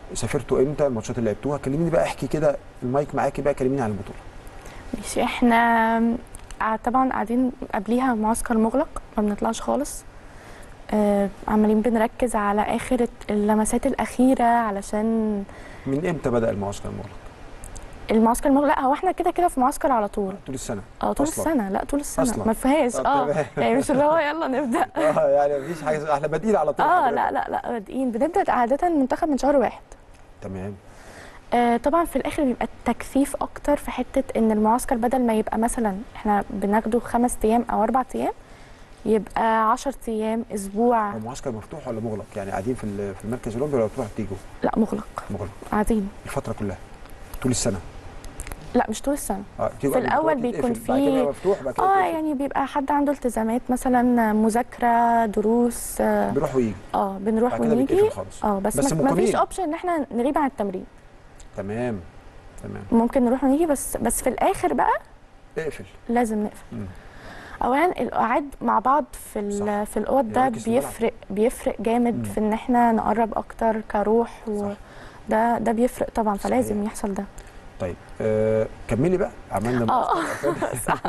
سافرتوا امتى الماتشات اللي لعبتوها كلميني بقى احكي كده المايك معاكي بقى كلميني عن البطوله ماشي احنا آه، طبعا قاعدين قبليها معسكر مغلق ما بنطلعش خالص آه، عمالين بنركز على اخر اللمسات الاخيره علشان من امتى بدا المعسكر المغلق المعسكر المغلق لا هو احنا كده كده في معسكر على طول طول السنه اه طول أصلاً. السنه لا طول السنه أصلاً. ما فيهاش طب اه تمام. يعني مش اللي هو يلا نبدا اه يعني مفيش حاجه احنا بادئين على طول اه حضرتك. لا لا لا بادئين بنبدا عاده المنتخب من شهر واحد تمام آه طبعا في الاخر بيبقى التكثيف اكتر في حته ان المعسكر بدل ما يبقى مثلا احنا بناخده خمس ايام او اربع ايام يبقى 10 ايام اسبوع هو معسكر مفتوح ولا مغلق يعني قاعدين في ال- في المركز الاولمبي ولا بتروحوا تيجوا لا مغلق مغلق قاعدين الفتره كلها طول السنه لا مش طول السنه اه تيجوا في قبل الأول البطولة بيكون تتقفل، بعد كده في- يبقى مفتوح بعد كده اه تتقفل. يعني بيبقى حد عنده التزامات مثلا مذاكره دروس اه بيروح ويجي آه، بنروح بعد كده ونيجي بيتقفل خالص اه بس, بس ما ما فيش مقيمين. اوبشن ان احنا نغيب عن التمرين تمام تمام ممكن نروح ونيجي بس بس في الاخر بقى اقفل لازم نقفل مم. اولا القعاد مع بعض في ال- صح. في الاوض ده يركز في الملعب. بيفرق بيفرق جامد مم. في ان احنا نقرب اكتر كروح صح. وده ده بيفرق طبعا فلازم صحيح. يحصل ده طيب آه كملي بقى عملنا اه معسكر.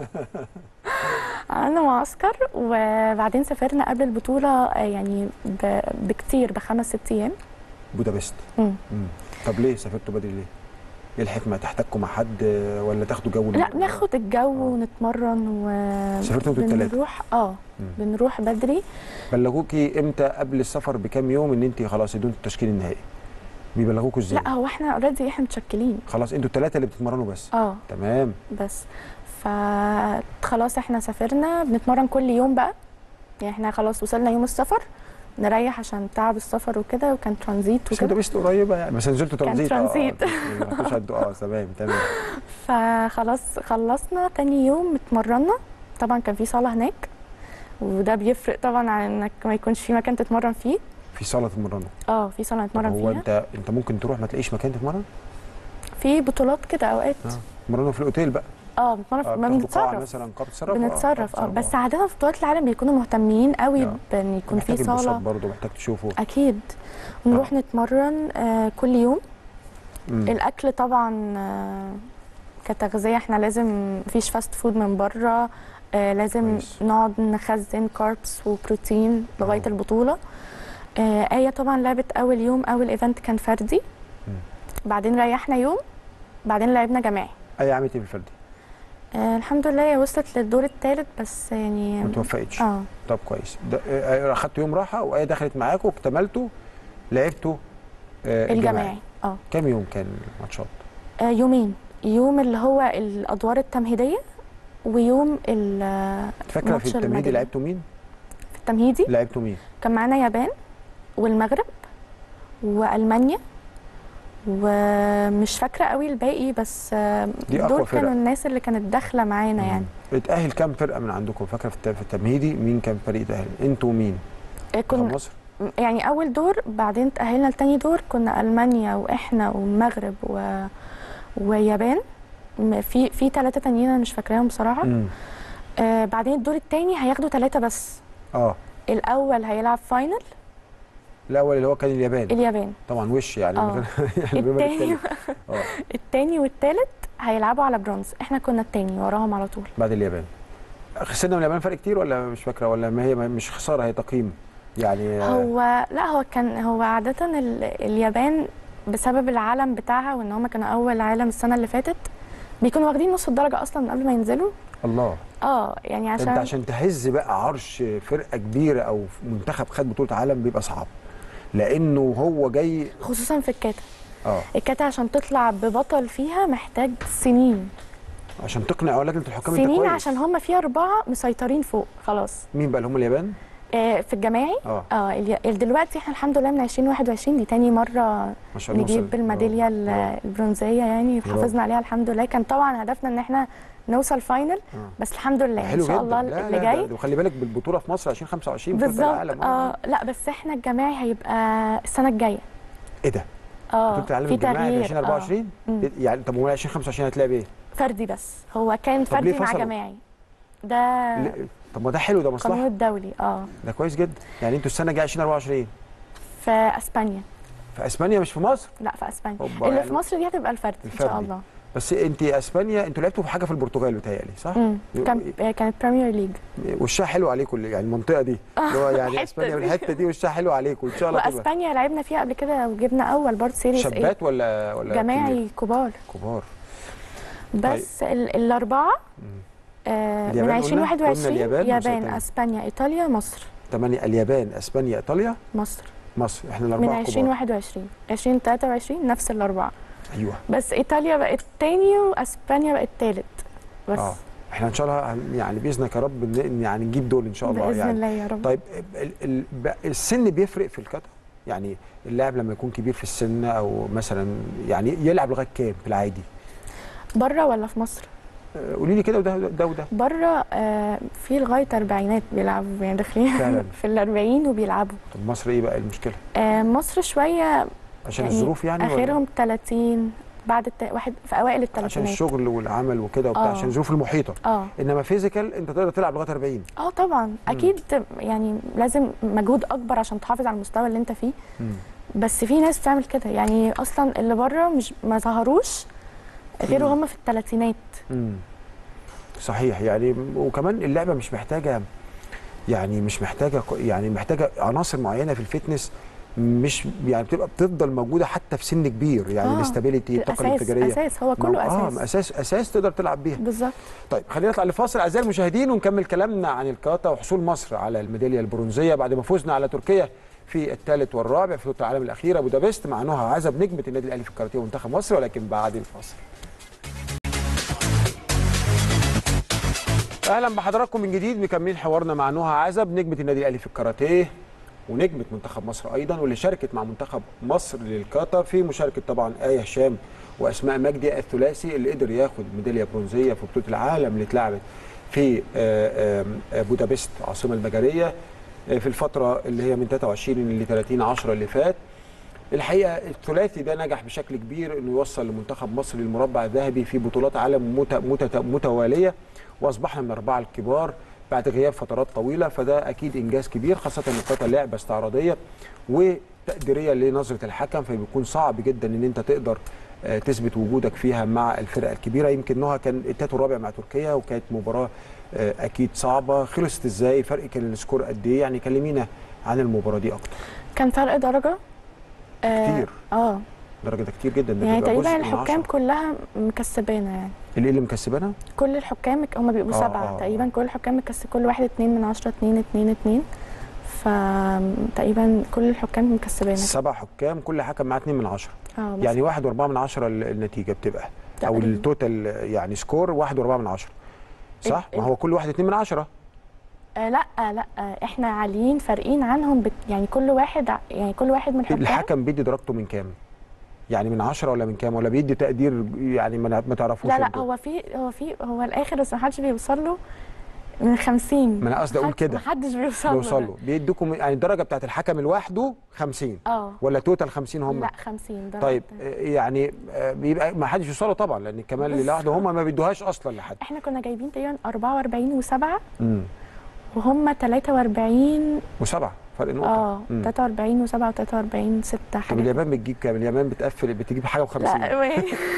عملنا معسكر وبعدين سافرنا قبل البطوله آه، يعني ب- بكتير بخمس ست ايام بودابست مم. مم. طب ليه سافرتوا بدري ليه؟ ايه الحكمه تحتاجكم مع حد آه، ولا تاخدوا جو لا ناخد الجو آه. ونتمرن و سافرتوا انتوا التلاتة؟ بنروح اه مم. بنروح بدري بلغوكي امتى قبل السفر بكام يوم ان انت خلاص ادوا التشكيل النهائي بيبلغوكوا ازاي لا هو احنا اوريدي احنا متشكلين خلاص انتوا الثلاثه اللي بتتمرنوا بس اه تمام بس فخلاص احنا سافرنا بنتمرن كل يوم بقى يعني احنا خلاص وصلنا يوم السفر نريح عشان تعب السفر وكده وكان ترانزيت بس انتوا وكده بست قريبه يعني بس نزلتوا كان ترانزيت ترانزيت. اه آه، ما رحتوش عدوا- اه تمام تمام فخلاص خلصنا تاني يوم اتمرنا طبعا كان في صالة هناك وده بيفرق طبعا عن انك ما يكونش في مكان تتمرن فيه في صاله تتمرنوا اه في صالة طب نتمرن هو فيها انت انت ممكن تروح ما تلاقيش مكان تتمرن في بطولات كده اوقات اه تتمرنوا في الاوتيل بقى اه بنتمرن اه في- ما بتاخدوا قاعة بنتصرف مثلا قاعه بتتصرف بنتصرف اه بس عادة في بطولات العالم بيكونوا مهتمين قوي آه. بان يكون في صالة برضه محتاج تشوفه اكيد ونروح نتمرن آه كل يوم مم. الاكل طبعا آه كتغذيه احنا لازم مفيش فاست فود من بره آه لازم كويس. نقعد نخزن كاربس وبروتين لغايه آه. البطوله آه ايه طبعا لعبت اول يوم اول ايفنت كان فردي مم. بعدين ريحنا يوم بعدين لعبنا جماعي اي عملت ايه في الفردي؟ آه الحمد لله هي وصلت للدور الثالث بس يعني ما توفقتش اه طب كويس ده- آه، اخدتوا يوم راحه وايه دخلت معاكم اكتملتوا لعبتوا آه، الجماعي اه كام يوم كان الماتشات؟ آه، يومين يوم اللي هو الادوار التمهيديه ويوم ال- فاكره ماتش في التمهيدي الميدالية. لعبتوا مين؟ في التمهيدي لعبتوا مين؟ كان معانا يابان والمغرب والمانيا ومش فاكره قوي الباقي بس آه، دي أقوى دول فرق. كانوا الناس اللي كانت داخله معانا يعني اتأهل كام فرقه من عندكم؟ فاكره في الت- في التمهيدي مين كان فريق اتأهل؟ انتوا مين؟ آه، منتخب كنا مصر؟ يعني اول دور بعدين تاهلنا لتاني دور كنا المانيا واحنا والمغرب و... ويابان م- في في ثلاثه تانيين انا مش فاكراهم بصراحه مم. آه بعدين الدور الثاني هياخدوا ثلاثه بس اه الاول هيلعب فاينل الاول اللي هو كان اليابان اليابان طبعا وش يعني آه. يعني بما التاني التاني. اه التاني والتالت هيلعبوا على برونز احنا كنا التاني وراهم على طول بعد اليابان خسرنا من اليابان فرق كتير ولا مش فاكره ولا ما هي ما- مش خساره هي تقييم يعني آه، هو لا هو كان هو عادة ال- اليابان بسبب العالم بتاعها وان هم كانوا اول عالم السنة اللي فاتت بيكونوا واخدين نص الدرجة اصلا من قبل ما ينزلوا الله اه يعني انت عشان عشان تهز بقى عرش فرقه كبيره او منتخب خد بطوله عالم بيبقى صعب لانه هو جاي خصوصا في الكاتا اه الكاتا عشان تطلع ببطل فيها محتاج سنين عشان تقنع لجنه الحكام انت سنين كويس عشان هم في أربعة مسيطرين فوق خلاص مين بقى اللي هم اليابان آه في الجماعي اه اه الي- دلوقتي احنا الحمد لله من 2021 دي تاني مرة ما شاء الله نجيب وصل. الميداليه آه، ال- آه. البرونزيه يعني برافو. حافظنا عليها الحمد لله كان طبعا هدفنا ان احنا نوصل فاينل آه. بس الحمد لله ان حلو شاء جدا الله لا اللي لا جاي ده- وخلي بالك بالبطوله في مصر 2025 بطوله بالظبط العالم اه لا بس احنا الجماعي هيبقى السنه الجايه ايه ده اه بطوله العالم في الجماعي في تغيير 2024 مم. إيه- يعني طب امال 2025 هتلاقي ايه؟ فردي بس هو كان طب ليه فردي مع فصلوا؟ جماعي ده ليه- طب ما ده حلو ده القانون مصلحه الدولي اه ده كويس جدا يعني انتوا السنه الجايه 2024 في اسبانيا في اسبانيا مش في مصر لا في اسبانيا أوبا، اللي يعني في مصر دي هتبقى الفردي ان شاء الفردي. الله بس انت اسبانيا انتوا لعبتوا في حاجه في البرتغال بتهيألي صح؟ مم. كان كانت بريمير ليج وشها حلو عليكم اللي- يعني المنطقه دي اللي هو يعني الحتة اسبانيا دي. والحته دي وشها حلو عليكم ان شاء الله تبقى واسبانيا لعبنا فيها قبل كده وجبنا اول برضه سيريس ايه شابات ولا ولا كبير؟ جماعي كبار كبار بس ال- الاربعه آه من اليابان قلنا؟ 2021 قلنا اليابان يابان وساعتها. اسبانيا ايطاليا مصر ثمانية اليابان اسبانيا ايطاليا مصر مصر احنا من الاربعه كبار 2021 2023 نفس الاربعه ايوه بس ايطاليا بقت تاني واسبانيا بقت تالت بس اه احنا ان شاء الله هن- يعني باذنك يا رب ن- يعني نجيب دول ان شاء الله باذن يعني الله يا رب طيب ال ال ب- السن بيفرق في الكتا يعني اللاعب لما يكون كبير في السن او مثلا يعني يلعب لغايه كام في العادي بره ولا في مصر آه، قولي لي كده وده ده وده بره آه في لغايه اربعينات بيلعبوا يعني داخلين فعلا. في الاربعين وبيلعبوا طب مصر ايه بقى المشكله آه مصر شويه عشان يعني الظروف يعني ولا اخرهم 30 بعد الت... واحد في اوائل عشان الثلاثينات الشغل والعمل وكده وبتاع آه. عشان الظروف المحيطه اه انما فيزيكال انت تقدر تلعب لغايه 40 اه طبعا اكيد يعني لازم مجهود اكبر عشان تحافظ على المستوى اللي انت فيه مم. بس في ناس بتعمل كده يعني اصلا اللي بره مش ما ظهروش غير مم. هم في الثلاثينات امم صحيح يعني وكمان اللعبه مش محتاجه يعني مش محتاجه يعني محتاجه عناصر معينه في الفتنس مش يعني بتبقى بتفضل موجوده حتى في سن كبير يعني آه، الاستابيليتي الطاقه اساس الانفجاريه اساس هو ما- كله اه اساس اساس اساس تقدر تلعب بيها بالظبط طيب خلينا نطلع لفاصل اعزائي المشاهدين ونكمل كلامنا عن الكاتا وحصول مصر على الميداليه البرونزيه بعد ما فزنا على تركيا في الثالث والرابع في بطوله العالم الاخيره بودابست مع نهى عزب نجمه النادي الاهلي في الكاراتيه ومنتخب مصر ولكن بعد الفاصل اهلا بحضراتكم من جديد مكملين حوارنا مع نهى عزب نجمه النادي الاهلي في الكاراتيه ونجمه منتخب مصر ايضا واللي شاركت مع منتخب مصر للكاتا في مشاركه طبعا ايه هشام واسماء مجدي الثلاثي اللي قدر ياخد ميداليه برونزيه في بطوله العالم اللي اتلعبت في آه، آه، بودابست العاصمه المجريه آه، في الفتره اللي هي من 23 ل 30 10 اللي فات الحقيقه الثلاثي ده نجح بشكل كبير انه يوصل لمنتخب مصر للمربع الذهبي في بطولات عالم مت- مت- متواليه واصبحنا من الاربعه الكبار بعد غياب فترات طويله فده اكيد انجاز كبير خاصه ان القطع لعبه استعراضيه وتقديريه لنظره الحكم فبيكون صعب جدا ان انت تقدر آه، تثبت وجودك فيها مع الفرق الكبيره يمكن نهى كان التالت والرابع مع تركيا وكانت مباراه آه، اكيد صعبه خلصت ازاي الفرق كان السكور قد ايه يعني كلمينا عن المباراه دي اكتر كان فرق درجه آه، كتير. اه درجه ده كتير جدا ده يعني بيبقى تقريبا جزء من الحكام عشرة. كلها مكسبانا يعني اللي اللي مكسبانا كل الحكام هم بيبقوا آه، سبعه آه. تقريبا كل الحكام مكسب كل واحد اتنين من عشرة اتنين اتنين اتنين فتقريبا كل الحكام مكسبانا سبع حكام كل حكم معاه 2 من 10 اه بس يعني واحد واربعة من عشرة ال- النتيجة بتبقى او تقريباً. التوتال يعني سكور واحد واربعة من عشرة صح؟ ال- ما هو كل واحد 2 من 10 آه لا لا آه احنا عاليين فارقين عنهم بت يعني كل واحد ع- يعني كل واحد من الحكام الحكم بيدي درجته من كام؟ يعني من 10 ولا من كام ولا بيدي تقدير يعني ما ما تعرفوش لا لا انتوا؟ هو في هو في هو الاخر بس ما حدش بيوصل له من 50 ما انا قصدي اقول كده ما حدش بيوصل بيوصل له بيدوكم يعني الدرجة بتاعت الحكم لوحده 50 اه ولا توتال 50 هم؟ لا 50 درجة طيب آه، يعني آه، بيبقى ما حدش يوصله طبعا لان الكمال اللي بس- لوحده هم ما بيدوهاش اصلا لحد احنا كنا جايبين تقريبا 44 و7 امم وهم 43 وسبعه فرق نقطه اه مم. 43 و7 و43 6 طب حاجه اليابان بتجيب كام؟ اليابان بتقفل بتجيب حاجه و50 لا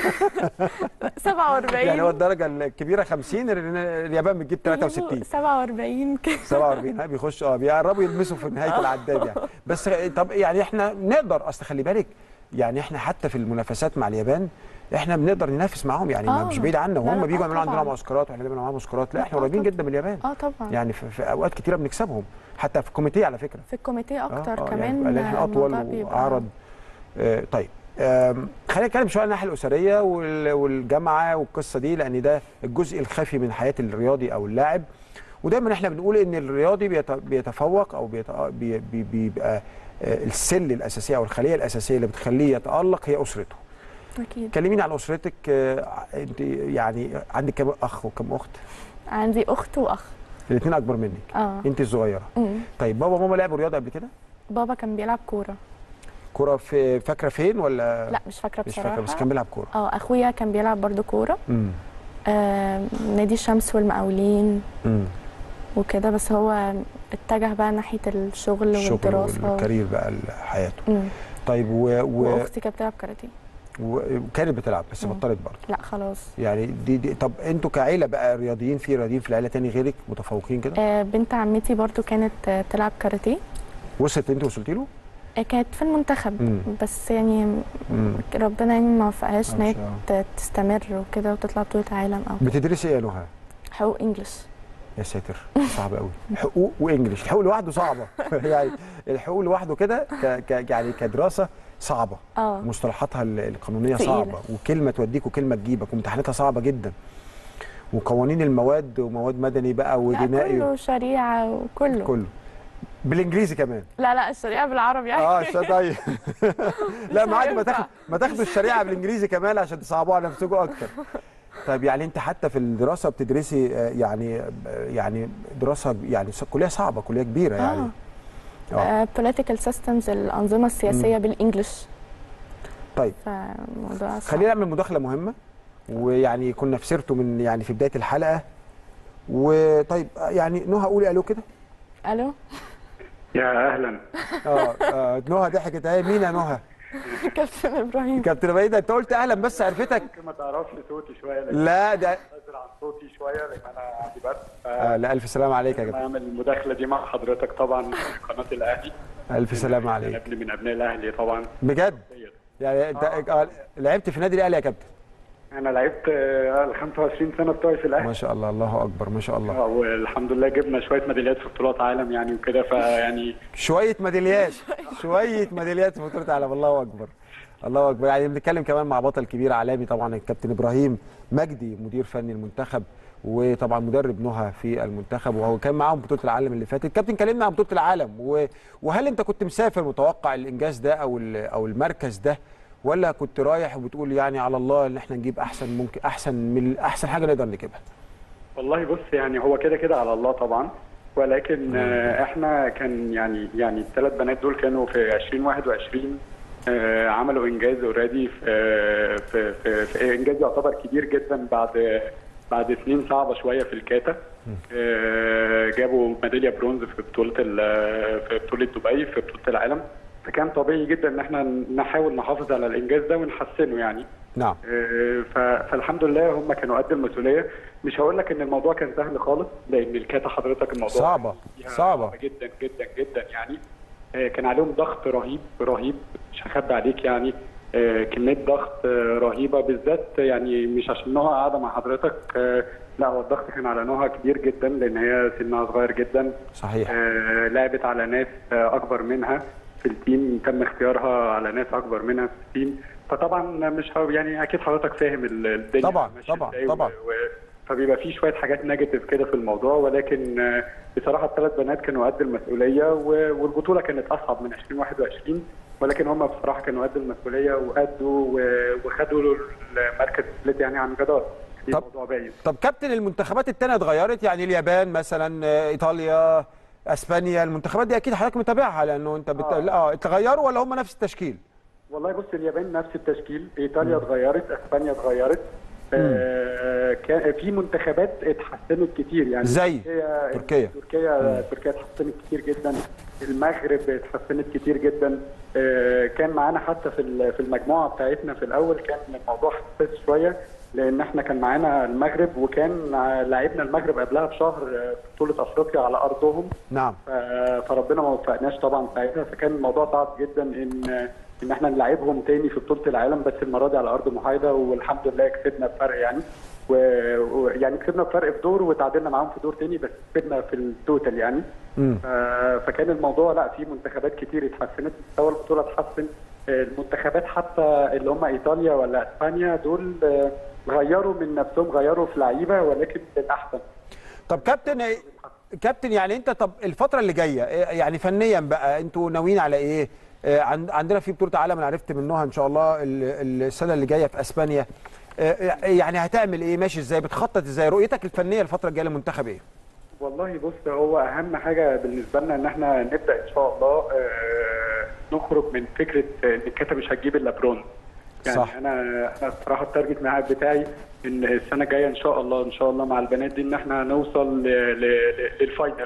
47 يعني هو الدرجه الكبيره 50 ال- اليابان بتجيب 63 47 كده 47 ها بيخش اه بيقربوا يلمسوا في نهايه العداد يعني بس طب يعني احنا نقدر اصل خلي بالك يعني احنا حتى في المنافسات مع اليابان احنا بنقدر ننافس معاهم يعني ما آه. مش بعيد عنا لا، وهم لا، بيجوا آه يعملوا عندنا طبعاً. معسكرات واحنا بنعمل معاهم معسكرات لا لا، احنا آه قريبين طبعاً. جدا من اليابان اه طبعا يعني في, في اوقات كتيره بنكسبهم حتى في الكوميتيه على فكره في الكوميتيه اكتر آه، آه، كمان يعني احنا اطول الموضوع بيبقى- واعرض آه طيب آم، خلينا نتكلم شويه عن الناحيه الاسريه وال- والجامعه والقصه دي لان ده الجزء الخفي من حياه الرياضي او اللاعب ودايما احنا بنقول ان الرياضي بيت- بيتفوق او بيت- بي- بي- بيبقى آه، السل الاساسيه او الخليه الاساسيه اللي بتخليه يتالق هي اسرته. اكيد كلميني عن اسرتك آه، انت يعني عندك كم اخ وكم اخت؟ عندي اخت واخ الاثنين اكبر منك اه انت الصغيره. أمم. طيب بابا وماما لعبوا رياضه قبل كده؟ بابا كان بيلعب كوره كوره في فاكره فين ولا لا مش فاكره مش بصراحه فاكره بس كان بيلعب كوره. اه اخويا كان بيلعب برضو كوره امم آه نادي الشمس والمقاولين امم وكده بس هو اتجه بقى ناحيه الشغل الشغل والدراسه والكارير بقى حياته أمم. طيب و... و... واختي كانت بتلعب كاراتيه وكانت بتلعب بس مم. بطلت برضه لا خلاص يعني دي, دي طب انتوا كعيله بقى رياضيين في رياضيين في العيله تاني غيرك متفوقين كده آه، بنت عمتي برضو كانت آه، بتلعب كاراتيه وصلت انت وصلتي له آه، كانت في المنتخب مم. بس يعني مم. ربنا يعني ما وفقهاش ان هي ما شاء ت- تستمر وكده وتطلع بطولة عالم او بتدرسي ايه يا نهى حقوق انجلش يا ساتر صعب قوي حقوق وانجلش الحقوق لوحده صعبه يعني الحقوق لوحده كده ك... ك... يعني كدراسه صعبه اه مصطلحاتها ال- القانونيه تقيلة. صعبه وكلمه توديك وكلمه تجيبك وامتحاناتها صعبه جدا وقوانين المواد ومواد مدني بقى لا ودينائي كله شريعة وكله كله بالانجليزي كمان لا لا الشريعة بالعربي اه الش- طيب لا ما عادي ما هينفع. تاخد ما تاخدوا الشريعه بالانجليزي كمان عشان تصعبوها على نفسكم اكتر طيب يعني انت حتى في الدراسه بتدرسي آه، يعني آه، يعني دراسه يعني س- كليه صعبه كليه كبيره يعني اه آه political systems الأنظمة السياسية بالانجلش طيب فالموضوع صعب خلينا نعمل مداخله مهمه ويعني كنا في سيرته من يعني في بدايه الحلقه وطيب آه، يعني نهى قولي الو كده الو يا اهلا اه آه، نهى ضحكت اهي مين يا نهى؟ كابتن ابراهيم كابتن بعيده انت قلت اهلا بس عرفتك ممكن ما تعرفش صوتي شويه لان لا ده نازل عن صوتي شويه لان انا عندي برد آه لا الف سلامه عليك يا انا كابتن اعمل المداخله دي مع حضرتك طبعا في قناه الاهلي الف سلامه انا عليك ابني من ابناء الاهلي طبعا بجد يعني انت آه، لعبت في النادي الاهلي يا كابتن انا لعبت آه، ال 25 سنه بتوعي في ما الاهلي شاء الله الله اكبر ما شاء الله آه، والحمد لله جبنا شويه ميداليات في بطولات عالم يعني وكده فيعني شويه ميداليات شويه ميداليات في بطوله العالم الله اكبر الله اكبر يعني بنتكلم كمان مع بطل كبير عالمي طبعا الكابتن ابراهيم مجدي مدير فني المنتخب وطبعا مدرب نهى في المنتخب وهو كان معاهم بطوله العالم اللي فاتت كابتن كلمنا عن بطوله العالم و- وهل انت كنت مسافر متوقع الانجاز ده او ال- او المركز ده ولا كنت رايح وبتقول يعني على الله ان احنا نجيب احسن ممكن احسن من احسن حاجه نقدر نجيبها والله بص يعني هو كده كده على الله طبعا ولكن آه، احنا كان يعني يعني الثلاث بنات دول كانوا في 2021 آه، عملوا انجاز اوريدي في, في, في, في انجاز يعتبر كبير جدا بعد بعد سنين صعبه شويه في الكاتا آه، جابوا ميداليه برونز في بطوله ال- في بطوله دبي في بطوله العالم فكان طبيعي جدا ان احنا نحاول نحافظ على الانجاز ده ونحسنه يعني نعم آه، ف- فالحمد لله هم كانوا قد المسؤوليه مش هقول لك ان الموضوع كان سهل خالص لان الكاتا حضرتك الموضوع صعبة، فيها صعبة. جدا جدا جدا يعني آه، كان عليهم ضغط رهيب رهيب مش هخبي عليك يعني آه، كميه ضغط آه، رهيبه بالذات يعني مش عشان نهى قاعده مع حضرتك آه، لا هو الضغط كان على نهى كبير جدا لان هي سنها صغير جدا صحيح آه، لعبت على ناس آه، اكبر منها في التيم تم اختيارها على ناس اكبر منها في التيم فطبعا مش ه- يعني اكيد حضرتك فاهم ال- الدنيا طبعاً، ماشية طبعاً، إزاي طبعاً. و- و- فبيبقى في شويه حاجات نيجاتيف كده في الموضوع ولكن آه، بصراحه الثلاث بنات كانوا قد المسؤوليه و- والبطوله كانت اصعب من 2021 ولكن هم بصراحه كانوا قد المسؤوليه وادوا و- وخدوا المركز الثالث يعني عن جدار دي طب- موضوع باين طب كابتن المنتخبات التانية اتغيرت يعني اليابان مثلا آه، ايطاليا اسبانيا المنتخبات دي اكيد حضرتك متابعها لانه انت بت... آه. لا اه اتغيروا ولا هم نفس التشكيل؟ والله بص اليابان نفس التشكيل ايطاليا اتغيرت اسبانيا اتغيرت آه كان في منتخبات اتحسنت كتير يعني زي تركيا تركيا. تركيا تركيا اتحسنت كتير جدا المغرب اتحسنت كتير جدا آه كان معانا حتى في ال- في المجموعه بتاعتنا في الاول كان الموضوع حساس شويه لان احنا كان معانا المغرب وكان ع- لعبنا المغرب قبلها بشهر آه، في بطوله افريقيا على ارضهم نعم ف- فربنا ما وفقناش طبعا ساعتها فكان الموضوع صعب جدا ان ان احنا نلعبهم تاني في بطوله العالم بس المره دي على ارض محايده والحمد لله كسبنا بفرق يعني و- ويعني كسبنا بفرق في دور وتعادلنا معاهم في دور تاني بس كسبنا في التوتال يعني مم. ف- فكان الموضوع لا في منتخبات كتير اتحسنت مستوى البطوله اتحسن المنتخبات حتى اللي هم ايطاليا ولا اسبانيا دول آه، غيروا من نفسهم غيروا في لعيبه ولكن للاحسن طب كابتن كابتن يعني انت طب الفتره اللي جايه إيه يعني فنيا بقى انتوا ناويين على ايه؟ آه، عند- عندنا في بطوله عالم انا عرفت منها ان شاء الله ال- السنه اللي جايه في اسبانيا آه، يعني هتعمل ايه ماشي ازاي بتخطط ازاي رؤيتك الفنيه الفتره الجايه للمنتخب ايه؟ والله بص هو اهم حاجه بالنسبه لنا ان احنا نبدا ان شاء الله آه، نخرج من فكره ان الكاتا مش هتجيب الا برونز يعني صح. انا انا الصراحه التارجت معاك بتاعي ان السنه الجايه ان شاء الله ان شاء الله مع البنات دي ان احنا نوصل ل- ل- ل- للفاينل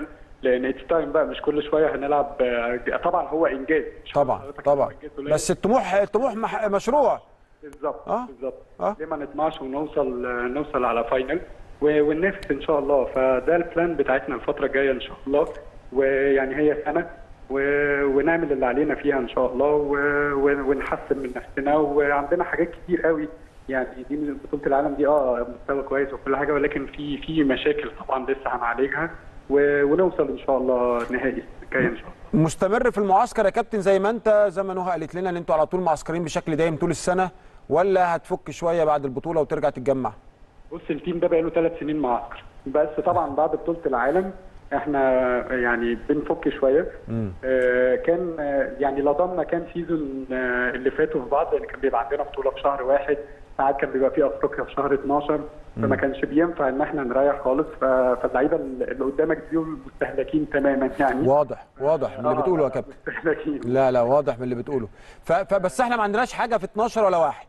لان اتس تايم بقى مش كل شويه هنلعب آه، طبعا هو انجاز مش هقول طبعا لحضرتك طبعا هو إنجاز قليل. بس الطموح الطموح مح- مشروع بالظبط آه. بالظبط آه. ليه ما نطمعش ونوصل نوصل على فاينل و- وننافس ان شاء الله فده البلان بتاعتنا الفتره الجايه ان شاء الله ويعني هي سنه و- ونعمل اللي علينا فيها ان شاء الله و- و- ونحسن من نفسنا وعندنا حاجات كتير قوي يعني دي من بطوله العالم دي اه مستوى كويس وكل حاجه ولكن في في مشاكل طبعا لسه هنعالجها و- ونوصل ان شاء الله نهائي الجاي ان شاء الله مستمر في المعسكر يا كابتن زي ما انت زي ما نهى قالت لنا ان انتوا على طول معسكرين بشكل دايم طول السنه ولا هتفك شويه بعد البطوله وترجع تتجمع بص التيم ده بقاله ثلاث سنين معسكر بس طبعا بعد بطوله العالم احنا يعني بنفك شويه آه كان آه يعني لضمنا كان سيزون آه اللي فاتوا في بعض لان كان بيبقى عندنا بطوله في شهر واحد ساعات كان بيبقى في افريقيا في شهر 12 فما كانش بينفع ان احنا نريح خالص ف- فاللعيبه اللي قدامك دول مستهلكين تماما يعني واضح واضح من اللي آه، بتقوله يا كابتن مستهلكين لا لا واضح من اللي بتقوله ف- فبس احنا ما عندناش حاجه في 12 ولا واحد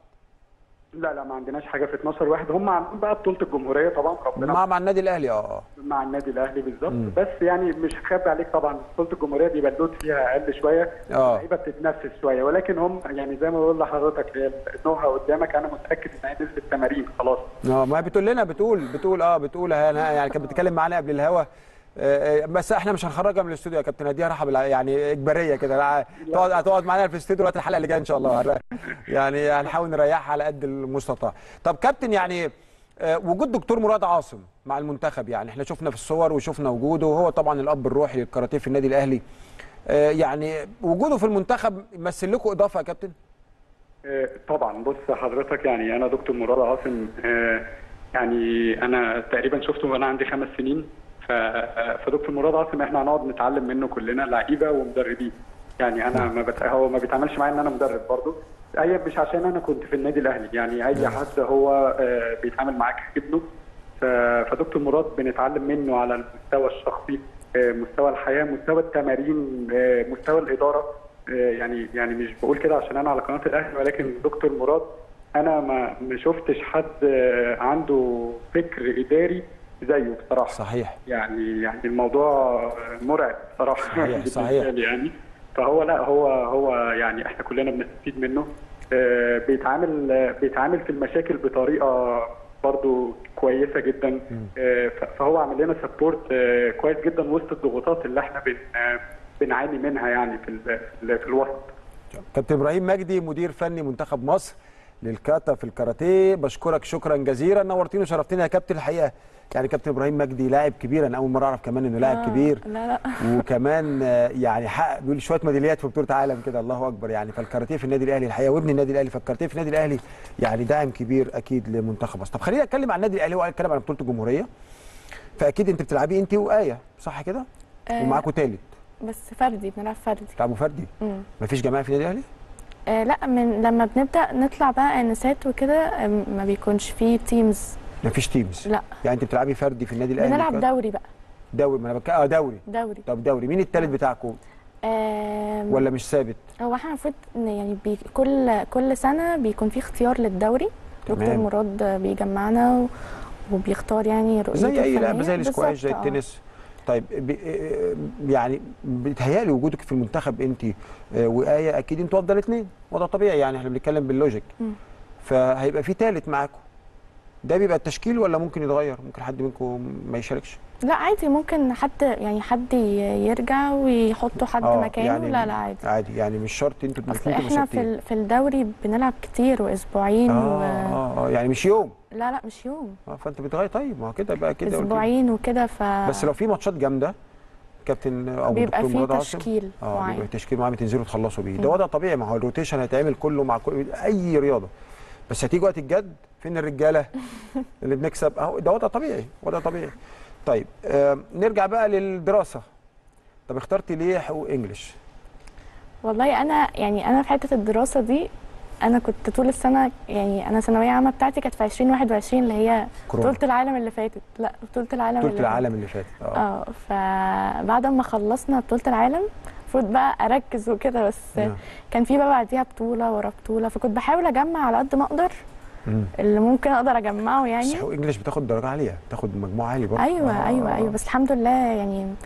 لا لا ما عندناش حاجه في 12 واحد هم عاملين بقى بطوله الجمهوريه طبعا ربنا مع مع النادي الاهلي اه اه مع النادي الاهلي بالظبط بس يعني مش هخبي عليك طبعا بطوله الجمهوريه بيبقى اللود فيها اقل شويه آه. اللعيبه بتتنفس شويه ولكن هم يعني زي ما بقول لحضرتك هي النوها قدامك انا متاكد ان هي نزلت تمارين خلاص اه ما هي بتقول لنا بتقول بتقول اه بتقول انا يعني كانت بتتكلم معانا قبل الهوا آه، آه، بس احنا مش هنخرجها من الاستوديو يا كابتن هديها راحه بالع- يعني اجباريه كده لا، تقعد هتقعد معانا في الاستوديو لغايه الحلقه اللي جايه ان شاء الله يعني هنحاول نريحها على قد المستطاع طب كابتن يعني آه، وجود دكتور مراد عاصم مع المنتخب يعني احنا شفنا في الصور وشفنا وجوده وهو طبعا الاب الروحي للكاراتيه في النادي الاهلي آه، يعني وجوده في المنتخب يمثل لكم اضافه يا كابتن آه، طبعا بص حضرتك يعني انا دكتور مراد عاصم آه، يعني انا تقريبا شفته وانا عندي خمس سنين ف- آه، فدكتور مراد عاصم احنا هنقعد نتعلم منه كلنا لعيبه ومدربين يعني انا ما بت... هو ما بيتعاملش معايا ان انا مدرب برضه اي مش عشان انا كنت في النادي الاهلي يعني اي حد هو آه، بيتعامل معاك كابنه ف- فدكتور مراد بنتعلم منه على المستوى الشخصي آه، مستوى الحياه مستوى التمارين آه، مستوى الاداره آه، يعني يعني مش بقول كده عشان انا على قناه الاهلي ولكن دكتور مراد انا ما ما شفتش حد آه، عنده فكر اداري زيه بصراحه صحيح يعني يعني الموضوع مرعب صراحه صحيح، بالنسبة صحيح. لي يعني فهو لا هو هو يعني احنا كلنا بنستفيد منه آه، بيتعامل آه، بيتعامل في المشاكل بطريقه برضو كويسه جدا آه، ف- فهو عامل لنا سبورت كويس جدا وسط الضغوطات اللي احنا بن آه، بنعاني منها يعني في ال- في ال- في الوسط كابتن ابراهيم مجدي مدير فني منتخب مصر للكاتا في الكاراتيه بشكرك شكرا جزيلا نورتيني وشرفتني يا كابتن الحقيقه يعني كابتن ابراهيم مجدي لاعب كبير انا اول مره اعرف كمان انه لاعب آه، كبير لا لا وكمان آه، يعني حقق بيقول شويه ميداليات في بطوله عالم كده الله اكبر يعني فالكاراتيه في النادي الاهلي الحقيقه وابن النادي الاهلي فالكاراتيه في النادي الاهلي يعني داعم كبير اكيد لمنتخب مصر طب خلينا نتكلم عن النادي الاهلي هو اتكلم عن بطوله الجمهوريه فاكيد انت بتلعبي انت وايه صح كده آه، ومعاكوا ثالث بس فردي بنلعب فردي بتلعبوا فردي مم. مفيش جماعه في النادي الاهلي آه لا من لما بنبدا نطلع بقى انسات وكده آه، ما بيكونش فيه تيمز مفيش تيمز لا يعني انت بتلعبي فردي في النادي الاهلي بنلعب كده؟ دوري بقى دوري ما انا بك... اه دوري دوري طب دوري مين التالت بتاعكم آم، ولا مش ثابت هو احنا المفروض إن يعني بي كل كل سنه بيكون في اختيار للدوري دكتور تمام. مراد بيجمعنا و- وبيختار يعني رؤيته زي اي الفنية. لعبه زي السكواش زي بالظبط، آه. التنس طيب ب... آه، يعني بيتهيألي وجودك في المنتخب انت آه، وآية اكيد انتوا افضل اثنين وده طبيعي يعني احنا بنتكلم باللوجيك مم. فهيبقى في ثالث معاكم ده بيبقى التشكيل ولا ممكن يتغير ممكن حد منكم ما يشاركش لا عادي ممكن حد يعني حد ي- يرجع ويحطوا حد آه، مكانه يعني لا لا عادي عادي يعني مش شرط انتوا اصل الاثنين تبقوا احنا في ثابتين ال- في الدوري بنلعب كتير واسبوعين اه و... اه اه يعني مش يوم لا لا مش يوم اه فانت بتغير طيب ما هو كده بقى كده قلت لي. اسبوعين وكده ف بس لو في ماتشات جامده كابتن او بيبقى دكتور فيه مراد عاصم تشكيل اه بيبقى معين تشكيل معين بتنزلوا تخلصوا بيه ده مم. وضع طبيعي ما هو الروتيشن هيتعمل كله مع كل اي رياضه بس هتيجي وقت الجد فين الرجاله اللي بنكسب اهو ده وضع طبيعي وضع طبيعي طيب آه نرجع بقى للدراسه طب اخترتي ليه حقوق انجلش والله انا يعني انا في حته الدراسه دي انا كنت طول السنه يعني انا ثانويه عامه بتاعتي كانت في 2021 اللي هي كورونا بطوله العالم اللي فاتت لا بطوله العالم بطوله اللي العالم اللي فاتت اه اه فبعد ما خلصنا بطوله العالم المفروض بقى اركز وكده بس نعم. كان في بقى بعديها بطوله ورا بطوله فكنت بحاول اجمع على قد ما اقدر مم. اللي ممكن اقدر اجمعه يعني بس حقوق انجلش بتاخد درجه عاليه بتاخد مجموع عالي برضه ايوه آه، ايوه آه. ايوه بس الحمد لله يعني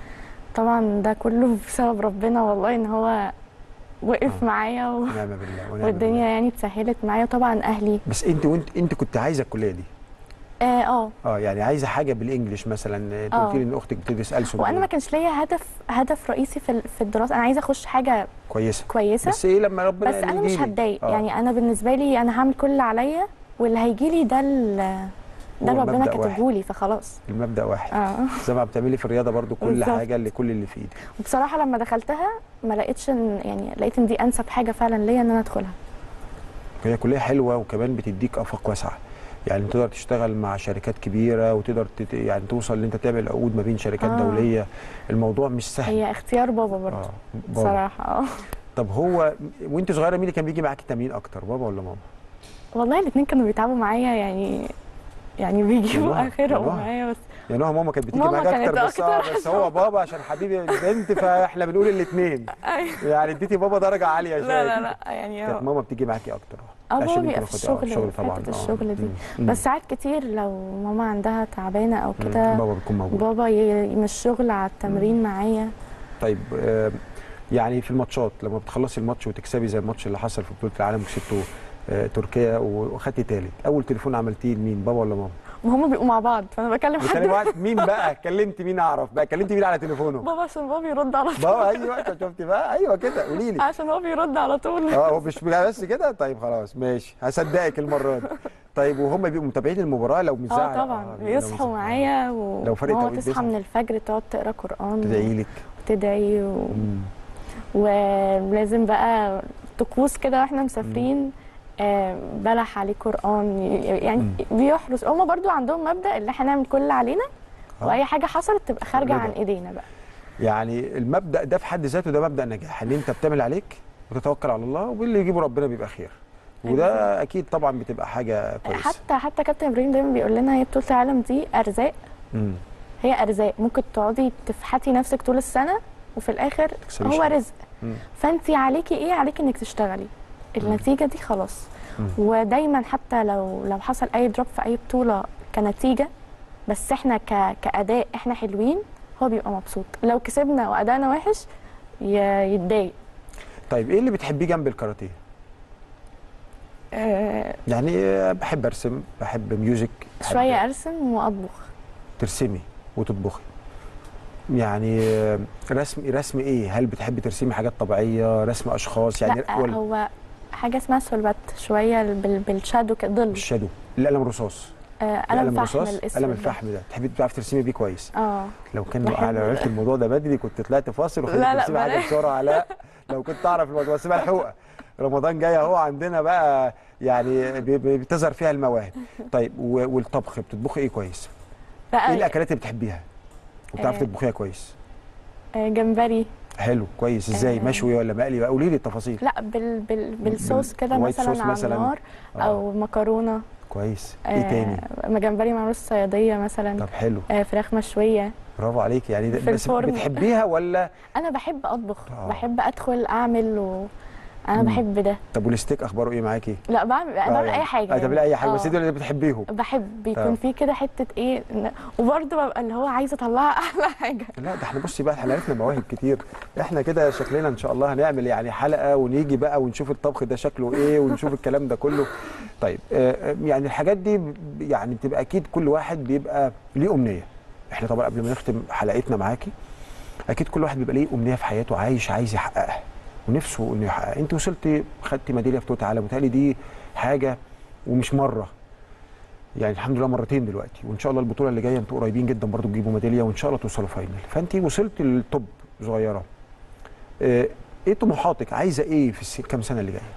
طبعا ده كله بسبب ربنا والله ان هو وقف آه. معايا و... ونعم بالله ونعم والدنيا بالله. يعني اتسهلت معايا طبعا اهلي بس انت وانت انت كنت عايزه الكليه دي اه اه اه يعني عايزه حاجه بالانجلش مثلا انت آه. قلت لي ان اختك بتدرس ألسن وانا ما كانش ليا هدف هدف رئيسي في ال- في الدراسه انا عايزه اخش حاجه كويسه كويسه بس ايه لما ربنا بس انا مش يجيلي؟ هتضايق آه. يعني انا بالنسبه لي انا هعمل كل اللي عليا واللي هيجي لي ده ال- ده هو اللي ربنا مبدأ واحد. كاتبه لي فخلاص المبدا واحد اه زي ما بتعملي في الرياضه برضو كل بالظبط. حاجه اللي كل اللي في ايدك وبصراحه لما دخلتها ما لقيتش ان يعني لقيت ان دي انسب حاجه فعلا ليا ان انا ادخلها هي كليه حلوه وكمان بتديك افاق واسعه يعني تقدر تشتغل مع شركات كبيره وتقدر تت... يعني توصل ان انت تعمل عقود ما بين شركات آه. دوليه الموضوع مش سهل هي اختيار بابا برضه اه بابا. بصراحه اه طب هو وانت صغيره مين اللي كان بيجي معاكي التمرين اكتر بابا ولا ماما والله الاثنين كانوا بيتعبوا معايا يعني يعني بيجيبوا والله- اخرهم والله. معايا بس يعني هو ماما كانت بتيجي ماما معاك كانت اكتر بس آه أكتر. بس هو بابا عشان حبيبي البنت فاحنا بنقول الاثنين يعني اديتي بابا درجه عاليه شويه لا لا لا يعني كانت ماما بتيجي معاكي اكتر اه عشان بابا انت بيبقى باخد- في آه، الشغل الشغل في طبعا حته آه. الشغل دي مم. مم. بس ساعات كتير لو ماما عندها تعبانه او مم. كده بابا بيكون موجود بابا ي- من الشغل على التمرين معايا طيب آه، يعني في الماتشات لما بتخلصي الماتش وتكسبي زي الماتش اللي حصل في بطوله العالم وكسبتوا آه، تركيا وخدتي تالت اول تليفون عملتيه لمين بابا ولا ماما وهم بيبقوا مع بعض فانا بكلم حد بتكلم واحد مين بقى كلمت مين اعرف بقى كلمت مين على تليفونه بابا عشان بابا بيرد على طول بابا ايوه انت شفتي بقى ايوه كده قولي لي عشان هو بيرد على طول اه هو مش بس كده طيب خلاص ماشي هصدقك المره دي طيب وهم بيبقوا متابعين المباراه لو مزعل اه طبعا بيصحوا معايا و... لو فرق ماما توقيت تصحى بيصحى. من الفجر تقعد تقرا قران تدعي لك وتدعي و... مم. ولازم بقى طقوس كده واحنا مسافرين آه بلح عليه قران يعني بيحرس هما برضو عندهم مبدا اللي احنا نعمل كل اللي علينا آه. واي حاجه حصلت تبقى خارجه رضا. عن ايدينا بقى يعني المبدا ده في حد ذاته ده مبدا نجاح ان انت بتعمل عليك وتتوكل على الله واللي يجيبه ربنا بيبقى خير وده اكيد طبعا بتبقى حاجه كويسه حتى حتى كابتن ابراهيم دايما بيقول لنا هي بطوله العالم دي ارزاق مم. هي ارزاق ممكن تقعدي تفحتي نفسك طول السنه وفي الاخر تكسبيش هو حاجة. رزق مم. فانت عليكي ايه عليكي انك تشتغلي النتيجه دي خلاص مم. ودايما حتى لو لو حصل اي دروب في اي بطوله كنتيجه بس احنا ك... كاداء احنا حلوين هو بيبقى مبسوط لو كسبنا وادائنا وحش ي... يتضايق طيب ايه اللي بتحبيه جنب الكاراتيه آه يعني آه، بحب ارسم بحب ميوزك بحب شويه ارسم واطبخ ترسمي وتطبخي يعني آه، رسم رسم ايه هل بتحبي ترسمي حاجات طبيعيه رسم اشخاص يعني لا هو حاجه اسمها سولبات شويه بال... بالشادو كده ظل الشادو القلم الرصاص آه قلم فحم الرصاص الاسود قلم ده. الفحم ده تحبي تعرفي ترسمي بيه كويس اه لو كان بحب لو عرفت الموضوع ده بدري كنت طلعت فاصل وخدت لا، لا، ترسمي حاجه بلاش. بسرعه لا لو كنت اعرف الموضوع بس ملحوقه رمضان جاي اهو عندنا بقى يعني بي- بي- بتظهر فيها المواهب طيب و- والطبخ بتطبخي ايه كويس؟ لا ايه الاكلات اللي بتحبيها؟ وبتعرفي آه. تطبخيها كويس؟ آه جمبري حلو كويس ازاي آه. مشوي ولا مقلي قولي لي التفاصيل لا بال... بال... بالصوص كده الوايت مثلا صوص على مثلاً. النار آه. او مكرونه كويس ايه تاني؟ آه جمبري مع رز صياديه مثلا طب حلو آه فراخ مشويه برافو عليك يعني ده في بس الفرن. بتحبيها ولا انا بحب اطبخ آه. بحب ادخل اعمل و... انا مم. بحب ده طب والستيك اخباره ايه معاكي؟ لا بعمل انا بعمل اي حاجه اه تعملي اي حاجه بس آه. دول اللي بتحبيهم بحب بيكون آه. في كده حته ايه إن- وبرضه ببقى اللي هو عايزه اطلعها احلى حاجه لا ده احنا بصي بقى احنا عرفنا مواهب كتير احنا كده شكلنا ان شاء الله هنعمل يعني حلقه ونيجي بقى ونشوف الطبخ ده شكله ايه ونشوف الكلام ده كله طيب آه، آه، يعني الحاجات دي ب- يعني بتبقى اكيد كل واحد بيبقى ليه امنيه احنا طبعا قبل ما نختم حلقتنا معاكي اكيد كل واحد بيبقى ليه امنيه في حياته عايش عايز يحققها ونفسه انه يحققها انت وصلتي خدتي ميداليه في بطوله العالم وتهيألي دي حاجه ومش مره يعني الحمد لله مرتين دلوقتي وان شاء الله البطوله اللي جايه انتوا قريبين جدا برضو تجيبوا ميداليه وان شاء الله توصلوا فاينل فانت وصلتي للتوب صغيره آه، ايه طموحاتك عايزه ايه في الس- كام سنه اللي جايه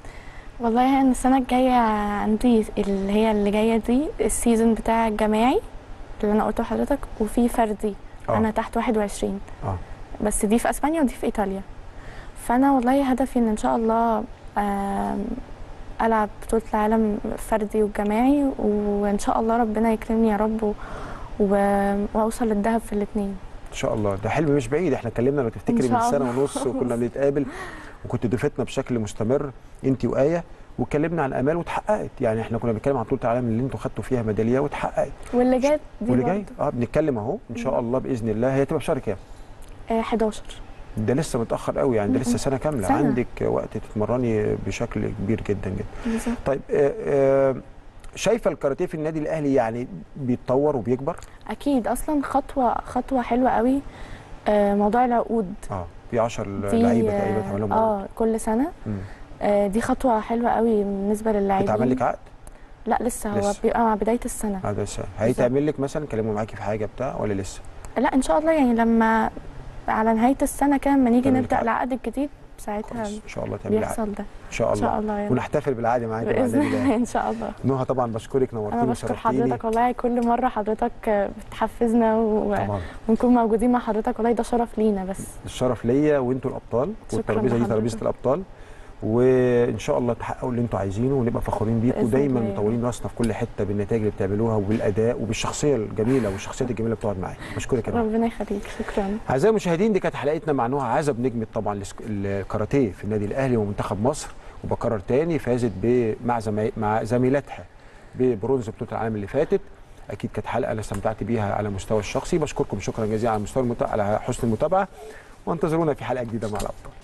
والله انا السنه الجايه عندي اللي هي اللي جايه دي السيزون بتاع الجماعي اللي انا قلته لحضرتك وفي فردي آه. انا تحت 21 اه بس دي في اسبانيا ودي في ايطاليا فانا والله هدفي ان ان شاء الله آم، العب بطوله العالم فردي والجماعي وان شاء الله ربنا يكرمني يا رب و... و... واوصل للذهب في الاثنين ان شاء الله ده حلم مش بعيد احنا اتكلمنا لو تفتكري إن من شاء سنه الله. ونص وكنا بنتقابل وكنت ضيفتنا بشكل مستمر انت وايه واتكلمنا عن امال واتحققت يعني احنا كنا بنتكلم عن بطوله العالم اللي انتوا خدتوا فيها ميداليه واتحققت واللي جاي دي واللي برضه. جاي اه بنتكلم اهو ان شاء الله باذن الله هي تبقى في شهر كام آه 11 ده لسه متاخر قوي يعني ده لسه م-م. سنه كامله سنة. عندك وقت تتمرني بشكل كبير جدا جدا بالظبط طيب آه، آه، شايفه الكاراتيه في النادي الاهلي يعني بيتطور وبيكبر اكيد اصلا خطوه خطوه حلوه قوي آه موضوع العقود اه في 10 دي لعيبه تقريبا اتعمل لهم عقود. اه كل سنه مم. آه دي خطوه حلوه قوي بالنسبه للاعبين اتعمل لك عقد لا لسه هو لسه. بيبقى مع بدايه السنه هذا السنه هيتعمل لك مثلا كلموا معاكي في حاجه بتاع ولا لسه لا ان شاء الله يعني لما على نهايه السنه كده لما نيجي تعمل نبدا عقد. العقد الجديد ساعتها كويس ان شاء الله تعملي عقد بيحصل ده ان شاء ان الله, شاء الله يعني ونحتفل بالعقد معاكي مع باذن النادي الله الاهلي ان شاء الله نهى طبعا بشكرك نورتيني انا بشكر وشرفتيني حضرتك والله كل مره حضرتك بتحفزنا و... طبعا ونكون موجودين مع حضرتك والله ده شرف لينا بس الشرف ليا وانتوا الابطال شكراً والترابيزه دي لحضرتك. ترابيزه الابطال وان شاء الله تحققوا اللي انتوا عايزينه ونبقى فخورين بيكم بإذن ودايما الله. مطولين راسنا في كل حته بالنتائج اللي بتعملوها وبالاداء وبالشخصيه الجميله والشخصيات الجميله اللي بتقعد معايا بشكرك يا نهى. ربنا يخليك شكرا اعزائي المشاهدين دي كانت حلقتنا مع نهى عزب نجمه طبعا السك- الكاراتيه في النادي الاهلي ومنتخب مصر وبكرر تاني فازت ب- مع زمي... مع زميلتها ببرونز بطوله العالم اللي فاتت اكيد كانت حلقه انا استمتعت بيها على المستوى الشخصي بشكركم شكرا جزيلا على مستوى المتا... على حسن المتابعه وانتظرونا في حلقه جديده مع الابطال